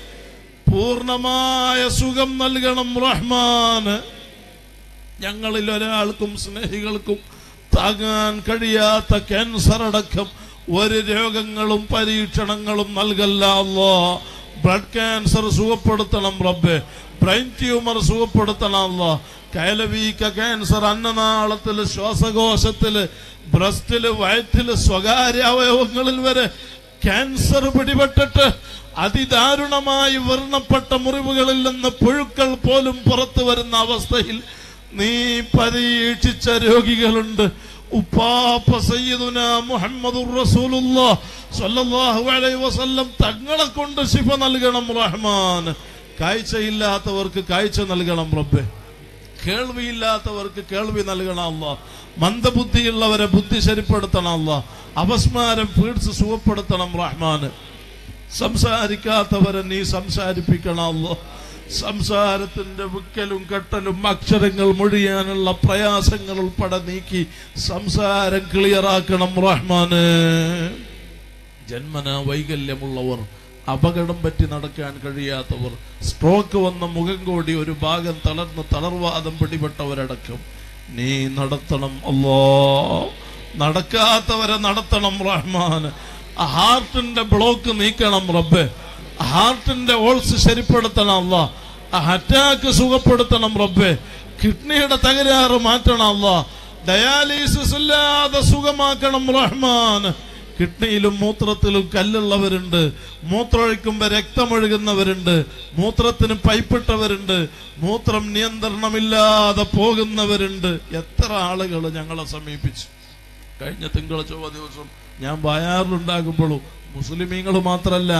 പൂർണമായ സുഖം നൽകണം റഹ്മാന് ഞങ്ങളിൽ ഒരാൾക്കും സ്നേഹികൾക്കും താങ്ങാൻ കഴിയാത്ത ക്യാൻസർ അടക്കം ഒരു രോഗങ്ങളും പരീക്ഷണങ്ങളും നൽകല്ല അല്ലോ ബ്ലഡ് ക്യാൻസർ സുഖപ്പെടുത്തണം റബ്ബെ ബ്രെയിൻ ട്യൂമർ സുഖപ്പെടുത്തണം അല്ലോ കയലവീക്ക ക്യാൻസർ അന്നനാളത്തില് ശ്വാസകോശത്തില് ബ്രസ്റ്റില് വയറ്റില് സ്വകാര്യ അവയവങ്ങളിൽ വരെ ക്യാൻസർ പിടിപെട്ടിട്ട് അതിദാരുണമായി വർണ്ണപ്പെട്ട മുറിവുകളിൽ നിന്ന് പുഴുക്കൾ പോലും പുറത്തു വരുന്ന അവസ്ഥയിൽ നീ പരീക്ഷിച്ച രോഗികളുണ്ട് ഉപ്പാപ്പ സയ്യിദുന മുഹമ്മദുർ റസൂലുള്ളാഹ് സ്വല്ലല്ലാഹു അലൈഹി വസല്ലം തങ്ങളെ കൊണ്ട് ശിഫ നൽകണം റഹ്മാൻ കാഴ്ചയില്ലാത്തവർക്ക് കാഴ്ച നൽകണം റബ്ബെ കേൾവിയില്ലാത്തവർക്ക് കേൾവി നൽകണം അല്ല മന്ദബുദ്ധിയുള്ളവരെ ബുദ്ധി ശരിപ്പെടുത്തണം അല്ല അപസ്മാരം പീഡിച്ച് സുഖപ്പെടുത്തണം റഹ്മാന് സംസാരിക്കാത്തവരെ നീ സംസാരിപ്പിക്കണം അല്ലോ സംസാരത്തിന്റെ വിക്കലും കെട്ടലും അക്ഷരങ്ങൾ മൊഴിയാനുള്ള പ്രയാസങ്ങൾ ഉൾപ്പെടെ നീക്കി സംസാരം ക്ലിയറാക്കണം റഹ്മാന് ജന്മന വൈകല്യമുള്ളവർ അപകടം പറ്റി നടക്കാൻ കഴിയാത്തവർ സ്ട്രോക്ക് വന്ന മുഖം കൂടി ഒരു ഭാഗം തളർന്ന് തളർവാദം പിടിപെട്ടവരടക്കം നീ നടത്തണം അല്ലോ നടക്കാത്തവരെ നടത്തണം റഹ്മാൻ ഹാർട്ടിന്റെ ബ്ലോക്ക് നീക്കണം റബ്ബെ ഹാർട്ടിന്റെ ഓൾസ് ശരിപ്പെടുത്തണം അല്ല അറ്റാക്ക് സുഖപ്പെടുത്തണം റബ്ബെ കിഡ്നിയുടെ തകരാറ് മാറ്റണം അല്ല ഡയാലിസിസ് ഇല്ലാതെ സുഖമാക്കണം റഹ്മാൻ കിഡ്നിയിലും മൂത്രത്തിലും കല്ലുള്ളവരുണ്ട് മൂത്രമൊഴിക്കുമ്പോ രക്തമൊഴുകുന്നവരുണ്ട് മൂത്രത്തിന് പൈപ്പിട്ടവരുണ്ട് മൂത്രം നിയന്ത്രണമില്ലാതെ പോകുന്നവരുണ്ട് എത്ര ആളുകൾ ഞങ്ങളെ സമീപിച്ചു കഴിഞ്ഞ തിങ്കള ചൊവ്വ ദിവസം ഞാൻ ബയാറിലുണ്ടാകുമ്പോഴും മുസ്ലിമീങ്ങൾ മാത്രല്ല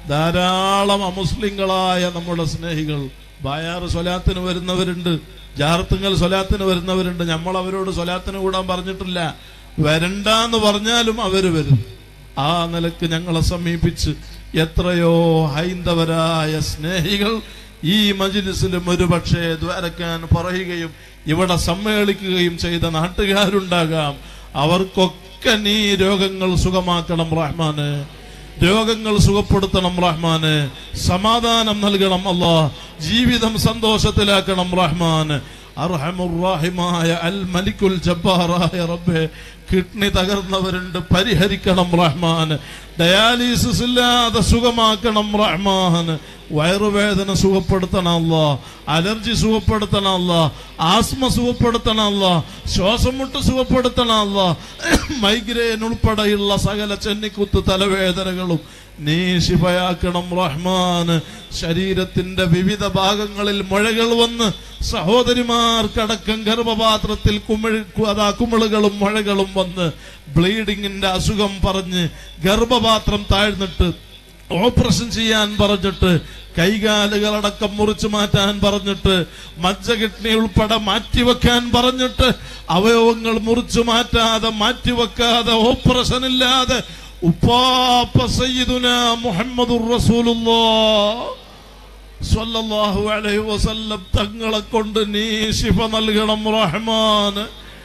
ധാരാളം അമുസ്ലിങ്ങളായ നമ്മുടെ സ്നേഹികൾ ബയാറ് സ്വലാത്തിന് വരുന്നവരുണ്ട് ജാർത്തുങ്ങൽ സ്വലാത്തിന് വരുന്നവരുണ്ട് നമ്മൾ അവരോട് സ്വലാത്തിന് കൂടാൻ പറഞ്ഞിട്ടില്ല വരണ്ടെന്ന് പറഞ്ഞാലും അവര് വരും ആ നിലക്ക് ഞങ്ങളെ സമീപിച്ച് എത്രയോ ഹൈന്ദവരായ സ്നേഹികൾ ഈ മജിലിസിലും ഒരുപക്ഷെ ദ്വാരക്കാൻ പറയുകയും ഇവിടെ സമ്മേളിക്കുകയും ചെയ്ത നാട്ടുകാരുണ്ടാകാം അവർക്കൊക്കെ നീ രോഗങ്ങൾ സുഖമാക്കണം റഹ്മാന് രോഗങ്ങൾ സുഖപ്പെടുത്തണം റഹ്മാന് സമാധാനം നൽകണം അല്ലാ ജീവിതം സന്തോഷത്തിലാക്കണം റഹ്മാൻ അർഹമുറാഹിമായ അൽ മലിക്കുൽ ജബ്ബാറായ റബ്ബെ കിഡ്നി തകർന്നവരുണ്ട് പരിഹരിക്കണം റഹ്മാൻ ഡയാലിസിസ് ഇല്ലാതെ സുഖമാക്കണം റഹ്മാൻ വയറുവേദന സുഖപ്പെടുത്തണം അല്ല അലർജി സുഖപ്പെടുത്തണം അല്ല ആസ്മ സുഖപ്പെടുത്തണം അല്ല ശ്വാസം മുട്ട് സുഖപ്പെടുത്തണം അല്ല മൈഗ്രെയിൻ ഉൾപ്പെടെയുള്ള സകല ചെന്നിക്കുത്ത് തലവേദനകളും നീ ശിഫയാക്കണം റഹ്മാൻ ശരീരത്തിന്റെ വിവിധ ഭാഗങ്ങളിൽ മുഴകൾ വന്ന് സഹോദരിമാർക്കടക്കം ഗർഭപാത്രത്തിൽ കുമിഴ് അതാ കുമിളുകളും മുഴകളും വന്ന് ബ്ലീഡിങ്ങിന്റെ അസുഖം പറഞ്ഞ് ഗർഭപാത്രം താഴ്ന്നിട്ട് ഓപ്പറേഷൻ ചെയ്യാൻ പറഞ്ഞിട്ട് കൈകാലുകളടക്കം മുറിച്ചു മാറ്റാൻ പറഞ്ഞിട്ട് മജ്ജ കിഡ്നി ഉൾപ്പെടെ മാറ്റിവെക്കാൻ പറഞ്ഞിട്ട് അവയവങ്ങൾ മുറിച്ചു മാറ്റാതെ മാറ്റിവെക്കാതെ ഓപ്പറേഷൻ ഇല്ലാതെ ഉപ്പാപ്പ സയ്യിദുന മുഹമ്മദുർ റസൂലുള്ളാഹ് സ്വല്ലല്ലാഹു അലൈഹി വസല്ലം തങ്ങളെ കൊണ്ട് നീ ശിഫ നൽകണം റഹ്മാന്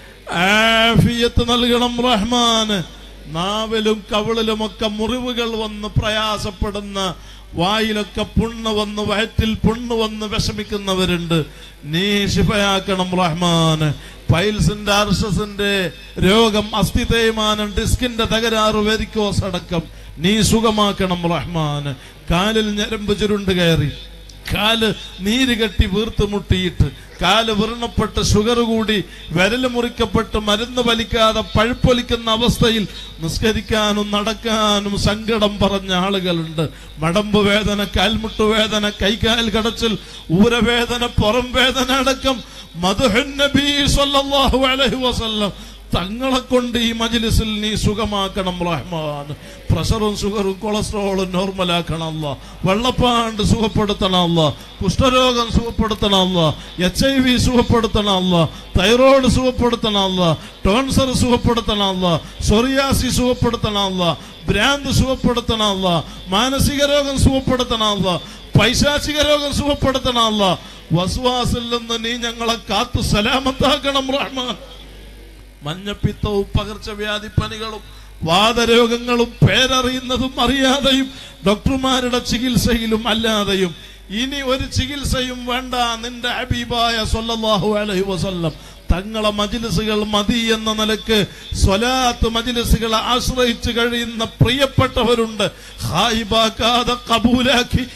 ആഫിയത്ത് നൽകണം റഹ്മാന് നാവിലും കവിളിലുമൊക്കെ മുറിവുകൾ വന്ന് പ്രയാസപ്പെടുന്ന വായിലൊക്കെ പുണ്ണ് വന്ന് വയറ്റിൽ പുണ്ണ് വന്ന് വിഷമിക്കുന്നവരുണ്ട് നീ ശിഫയാക്കണം റഹ്മാന് പൈൽസിന്റെ അർഷസിന്റെ രോഗം അസ്ഥി തേയ്മാനം ഡിസ്കിന്റെ തകരാറ് വെരിക്കോസ് അടക്കം നീ സുഖമാക്കണം റഹ്മാന് കാലിൽ ഞരമ്പ് ചുരുണ്ട് കയറി കാല് നീര് കെട്ടി വീർത്ത് മുട്ടിയിട്ട് കാല് വ്രണപ്പെട്ട് ഷുഗർ കൂടി വിരല് മുറിക്കപ്പെട്ട് മരുന്ന് വലിക്കാതെ പഴുപ്പൊലിക്കുന്ന അവസ്ഥയിൽ നിസ്കരിക്കാനും നടക്കാനും സങ്കടം പറഞ്ഞ ആളുകളുണ്ട് മടമ്പ് വേദന കാൽമുട്ട് വേദന കൈകാൽ കടച്ചിൽ ഊരവേദന പുറം വേദന അടക്കം മധുഹൻ നബി സല്ലല്ലാഹു അലൈഹി വസല്ലം തങ്ങളെ കൊണ്ട് ഈ മജ്ലിസിൽ നീ സുഖമാക്കണം റഹ്മാൻ പ്രഷറും ഷുഗറും കൊളസ്ട്രോളും നോർമലാക്കണം അല്ല വെള്ളപ്പാണ്ട് സുഖപ്പെടുത്തണം അല്ല കുഷ്ഠരോഗം സുഖപ്പെടുത്തണം അല്ല എച്ച് ഐ വി സുഖപ്പെടുത്തണം അല്ല തൈറോയ്ഡ് സുഖപ്പെടുത്തണം അല്ല ടോൺസർ സുഖപ്പെടുത്തണം അല്ല സൊറിയാസി സുഖപ്പെടുത്തണം അല്ല ഭ്രാന്ത് സുഖപ്പെടുത്തണം അല്ല മാനസിക രോഗം സുഖപ്പെടുത്തണം അല്ല പൈശാചിക രോഗം സുഖപ്പെടുത്തണം അല്ല വസ്വാസിൽ നിന്ന് നീ ഞങ്ങളെ കാത്തു സലാമത്താക്കണം റഹ്മാൻ മഞ്ഞപ്പിത്തവും പകർച്ചവ്യാധി പനികളും വാദരോഗങ്ങളും പേരറിയുന്നതും അറിയാതെയും ഡോക്ടർമാരുടെ ചികിത്സയിലും അല്ലാതെയും ഇനി ഒരു ചികിത്സയും വേണ്ട നിന്റെ ഹബീബായ സല്ലല്ലാഹു അലൈഹി വസല്ലം തങ്ങളെ മജിലിസുകൾ മതി എന്ന നിലക്ക് സ്വലാത്ത് മജിലിസുകളെ ആശ്രയിച്ചു കഴിയുന്ന പ്രിയപ്പെട്ടവരുണ്ട് ഹായിബാക്കാതെ കബൂലാക്കി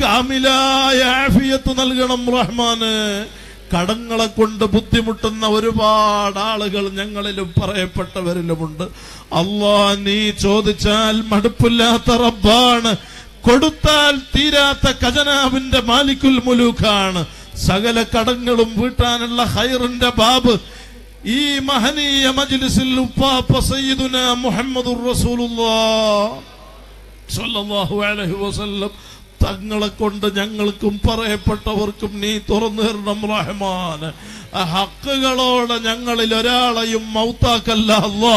കാമിലായ ആഫിയത്ത് നൽകണം റഹ്മാന് കടങ്ങളെ കൊണ്ട് ബുദ്ധിമുട്ടുന്ന ഒരുപാട് ആളുകൾ ഞങ്ങളിലും പറയപ്പെട്ടവരിലുമുണ്ട് അള്ളാ നീ ചോദിച്ചാൽ മടുപ്പില്ലാത്ത റബ്ബാണ് കൊടുത്താൽ തീരാത്ത ഖജനാവിന്റെ മാലിക്കുൽ മുലൂഖാണ് സകല കടങ്ങളും വീട്ടാനുള്ള ഹൈറിന്റെ ബാബ് ഈ മഹനീയ മജ്ലിസിൽ ഉപ്പാപ്പ സയ്യിദുന മുഹമ്മദുർ റസൂലുള്ളാഹ് സല്ലല്ലാഹു അലൈഹി വസല്ലം തങ്ങളെ കൊണ്ട് ഞങ്ങൾക്കും പറയപ്പെട്ടവർക്കും നീ തുറന്നു തരണം റഹ്മാൻ ആ ഹക്കുകളോടെ ഞങ്ങളിൽ ഒരാളെയും മൗത്താക്കല്ല അല്ലാ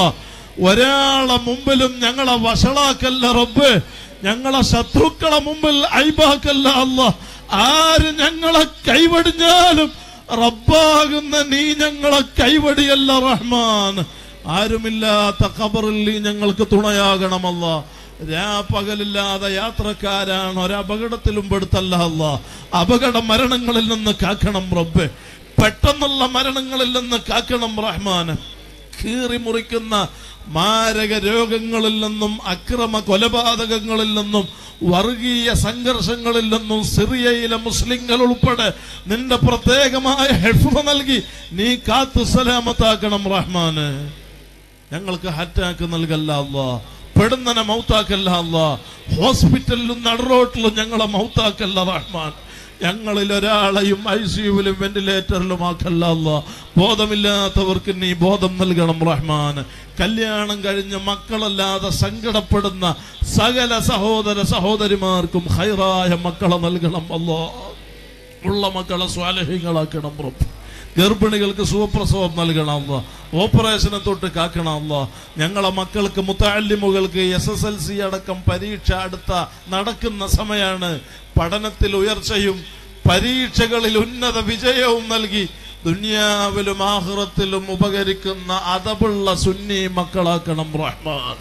ഒരാളെ മുമ്പിലും ഞങ്ങളെ വഷളാക്കല്ല റബ്ബ് ഞങ്ങളെ ശത്രുക്കളെ മുമ്പിൽ ഐബാക്കല്ല അല്ല ആര് ഞങ്ങളെ കൈവടിഞ്ഞാലും റബ്ബാകുന്ന നീ ഞങ്ങളെ കൈവടിയല്ല റഹ്മാൻ ആരുമില്ലാത്ത ഖബറിൽ നീ ഞങ്ങൾക്ക് തുണയാകണമല്ല രാപ്പകലില്ലാതെ യാത്രക്കാരാണ് ഒരപകടത്തിലും പെടുത്തല്ല അല്ല അപകട മരണങ്ങളിൽ നിന്ന് കാക്കണം റബ്ബ് പെട്ടെന്നുള്ള മരണങ്ങളിൽ നിന്ന് കാക്കണം റഹ്മാൻ കീറി മുറിക്കുന്ന മാരക രോഗങ്ങളിൽ നിന്നും അക്രമ കൊലപാതകങ്ങളിൽ നിന്നും വർഗീയ സംഘർഷങ്ങളിൽ നിന്നും സിറിയയിലെ മുസ്ലിങ്ങൾ ഉൾപ്പെടെ നിന്റെ പ്രത്യേകമായ ഹെഫ്മ നൽകി നീ കാത്തു സലാമത്താക്കണം റഹ്മാന് ഞങ്ങൾക്ക് ഹാറ്റാക്ക് നൽകല്ല അല്ലാ പെടുന്നനെ മൗത്താക്കല്ല അല്ല ഹോസ്പിറ്റലിലും നടുറോട്ടിലും ഞങ്ങളെ മൗത്താക്കല്ല റഹ്മാൻ ഞങ്ങളിൽ ഒരാളെയും ഐ സിയുവിലും വെന്റിലേറ്ററിലും ആക്കല്ല അല്ല ബോധമില്ലാത്തവർക്ക് നീ ബോധം നൽകണം റഹ്മാൻ കല്യാണം കഴിഞ്ഞ് മക്കളല്ലാതെ സങ്കടപ്പെടുന്ന സകല സഹോദര സഹോദരിമാർക്കും ഹൈറായ മക്കളെ നൽകണം അല്ലോ ഉള്ള മക്കളെ സ്വാലഹികളാക്കണം റബ്ബ് ഗർഭിണികൾക്ക് സുഖപ്രസവം നൽകണം അല്ല ഓപ്പറേഷനെ തൊട്ട് കാക്കണം അല്ല ഞങ്ങളെ മക്കൾക്ക് മുത്താലിമുകൾക്ക് എസ് എസ് എൽ സി അടക്കം പരീക്ഷ അടുത്ത നടക്കുന്ന സമയമാണ് പഠനത്തിൽ ഉയർച്ചയും പരീക്ഷകളിൽ ഉന്നത വിജയവും നൽകി ദുനിയാവിലും ആഹ്റത്തിലും ഉപകരിക്കുന്ന അതവുള്ള സുന്നി മക്കളാക്കണം റഹ്മാൻ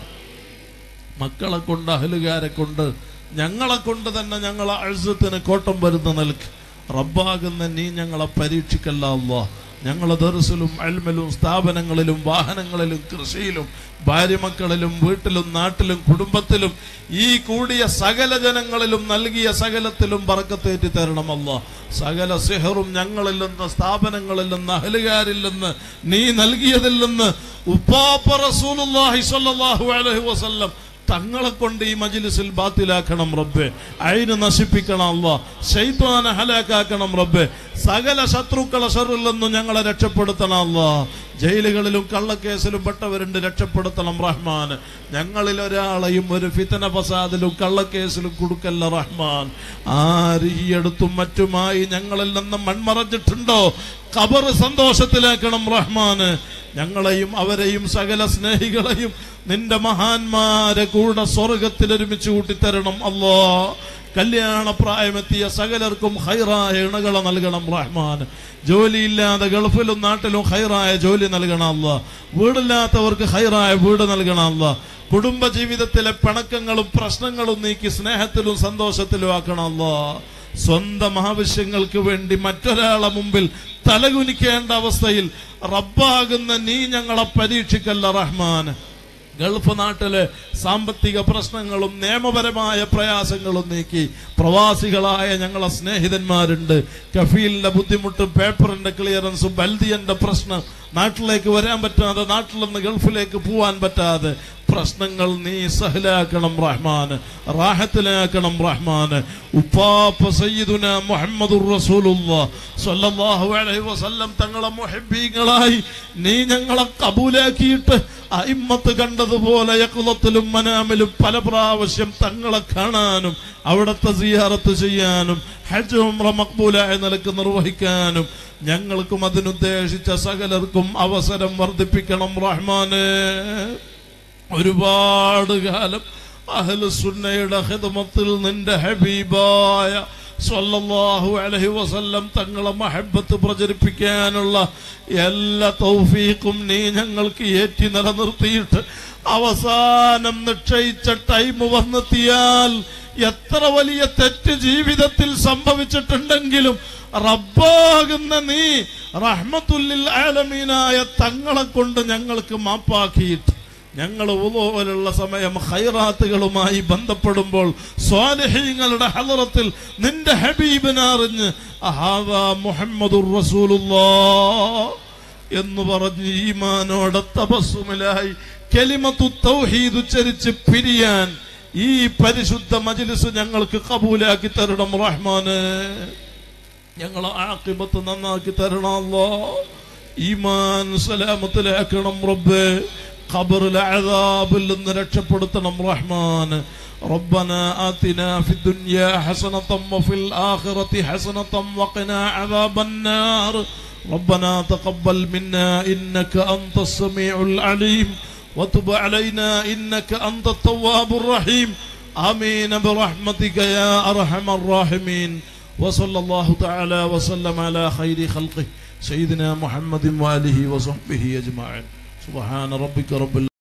മക്കളെ കൊണ്ട് അഹലുകാരെ കൊണ്ട് ഞങ്ങളെ കൊണ്ട് തന്നെ ഞങ്ങളെ അഴുസത്തിന് കോട്ടം വരുന്ന നിൽക്ക് റബ്ബാകുന്ന നീ ഞങ്ങളെ പരീക്ഷിക്കല്ല അല്ലാ ഞങ്ങളെ ദർസിലും അൽമലും സ്ഥാപനങ്ങളിലും വാഹനങ്ങളിലും കൃഷിയിലും ഭാര്യമക്കളിലും വീട്ടിലും നാട്ടിലും കുടുംബത്തിലും ഈ കൂടിയ സകല ജനങ്ങളിലും നൽകിയ സകലത്തിലും പറക്കത്തേറ്റി തരണമല്ല സകല സിഹറും ഞങ്ങളിൽ നിന്ന് സ്ഥാപനങ്ങളിൽ നിന്ന് അഹലുകാരിൽ നിന്ന് നീ നൽകിയതിൽ നിന്ന് ഉപ്പാപ്പ റസൂലുള്ളാഹി സ്വല്ലല്ലാഹു അലൈഹി വസല്ലം തങ്ങളെ കൊണ്ട് ഈ മജിലിസിൽ ബാത്തിലാക്കണം റബ്ബെ അയിന് നശിപ്പിക്കണം അല്ല ശൈത്വാനെ ഹലാക്കാക്കണം റബ്ബെ സകല ശത്രുക്കളെ ഷറിൽ നിന്നും ഞങ്ങളെ രക്ഷപ്പെടുത്തണം അല്ല ജയിലുകളിലും കള്ളക്കേസിലും പെട്ടവരുണ്ട് രക്ഷപ്പെടുത്തണം റഹ്മാൻ ഞങ്ങളിൽ ഒരാളെയും ഒരു ഫിത്തന ഫസാദിലും കള്ളക്കേസിലും കൊടുക്കല്ല റഹ്മാൻ ആര് ഈ അടുത്തും മറ്റുമായി ഞങ്ങളിൽ നിന്ന് മൺമറഞ്ഞിട്ടുണ്ടോ ഖബർ സന്തോഷത്തിലാക്കണം റഹ്മാന് ഞങ്ങളെയും അവരെയും സകല സ്നേഹികളെയും നിന്റെ മഹാന്മാരെ കൂടെ സ്വർഗത്തിൽ ഒരുമിച്ച് കൂട്ടിത്തരണം അല്ലോ കല്യാണ പ്രായമെത്തിയ സകലർക്കും ഹൈറായ ഇണകളെ നൽകണം റഹ്മാൻ ജോലിയില്ലാതെ ഗൾഫിലും നാട്ടിലും ഹൈറായ ജോലി നൽകണം അല്ല വീടില്ലാത്തവർക്ക് ഹൈറായ വീട് നൽകണം അല്ല കുടുംബ ജീവിതത്തിലെ പിണക്കങ്ങളും പ്രശ്നങ്ങളും നീക്കി സ്നേഹത്തിലും സന്തോഷത്തിലും ആക്കണം അല്ല സ്വന്തം ആവശ്യങ്ങൾക്ക് വേണ്ടി മറ്റൊരാളെ മുമ്പിൽ തലകുനിക്കേണ്ട അവസ്ഥയിൽ റബ്ബാകുന്ന നീ ഞങ്ങളെ പരീക്ഷിക്കല്ല റഹ്മാൻ ഗൾഫ് നാട്ടിലെ സാമ്പത്തിക പ്രശ്നങ്ങളും നിയമപരമായ പ്രയാസങ്ങളും നീക്കി പ്രവാസികളായ ഞങ്ങളെ സ്നേഹിതന്മാരുണ്ട് കഫീലിന്റെ ബുദ്ധിമുട്ടും പേപ്പറിന്റെ ക്ലിയറൻസും ബൽദിയന്റെ പ്രശ്നം നാട്ടിലേക്ക് വരാൻ പറ്റാതെ നാട്ടിൽ നിന്ന് ഗൾഫിലേക്ക് പോവാൻ പറ്റാതെ പ്രശ്നങ്ങൾ നീ സഹലാക്കണം റഹ്മാൻ റാഹത്തിലാക്കണം റഹ്മാൻ ഉപ്പാപ്പ സയ്യിദുന മുഹമ്മദുർ റസൂലുള്ളാഹ് സ്വല്ലല്ലാഹു അലൈഹി വസല്ലം തങ്ങളെ മുഹബ്ബീങ്ങളായി നീ ഞങ്ങളെ കബൂലാക്കിയിട്ട് അയിമ്മത്ത് കണ്ടതുപോലെ യക്കുലത്തിലും മനാമിലും പല പ്രാവശ്യം തങ്ങളെ കാണാനും അവിടുത്തെ സിയാറത്ത് ചെയ്യാനും ഹജ്ജ് ഉംറ മക്ബൂലായ നിലക്ക് നിർവഹിക്കാനും ഞങ്ങൾക്കും അതിനുദ്ദേശിച്ച സകലർക്കും അവസരം വർദ്ധിപ്പിക്കണം റഹ്മാനെ ഒരുപാട് കാലം അഹ്ലുസുന്നയുടെ ഹിദമത്തിൽ നിന്റെ ഹബീബായ സ്വല്ലല്ലാഹു അലൈഹി വസല്ലം തങ്ങളെ മഹബത്ത് പ്രചരിപ്പിക്കാനുള്ള എല്ലാ തൗഫീഖും നീ ഞങ്ങൾക്ക് ഏറ്റി നിലനിർത്തിയിട്ട് അവസാനം നിശ്ചയിച്ച ടൈം വന്നെത്തിയാൽ എത്ര വലിയ തെറ്റ് ജീവിതത്തിൽ സംഭവിച്ചിട്ടുണ്ടെങ്കിലും റബ്ബാകുന്ന നീ റഹ്മത്തുല്ലിൽ ആലമീനായ തങ്ങളെ കൊണ്ട് ഞങ്ങൾക്ക് മാപ്പാക്കിയിട്ട് ഞങ്ങൾ ഉലോലുള്ള സമയം ഹൈറാത്തുകളുമായി ബന്ധപ്പെടുമ്പോൾ സ്വാലിഹീങ്ങളുടെ ഹലറത്തിൽ നിന്റെ ഹബീബിനറിഞ്ഞ് അഹാദാ മുഹമ്മദുർ റസൂലുള്ളാ എന്ന് പറഞ്ഞ് ഈമാനോടെ തപസ്സുമിലായി കെലിമത്തു തൗഹീദ് ഉച്ചരിച്ച് പിരിയാൻ ഈ പരിശുദ്ധ മജ്ലിസ് ഞങ്ങൾക്ക് കബൂലാക്കി തരണം റഹ്മാന് ഞങ്ങളെ ആക്കിബത്ത് നന്നാക്കി തരണം അല്ലോ ഈമാൻ സലാമത്തിലാക്കണം റബ്ബേ ഖബറിലെ അഴാബിൽ നിന്ന് രക്ഷപ്പെടുത്തണം റഹ്മാൻ ربنا آتنا في الدنيا حسنة وفي الآخرة حسنة وقنا عذاب النار ربنا تقبل منا إنك أنت السميع العليم وتب علينا إنك أنت التواب الرحيم آمين برحمتك يا أرحم الراحمين وصلى الله تعالى وسلم على خير خلقه سيدنا محمد وآله وصحبه أجمعين سبحان ربك رب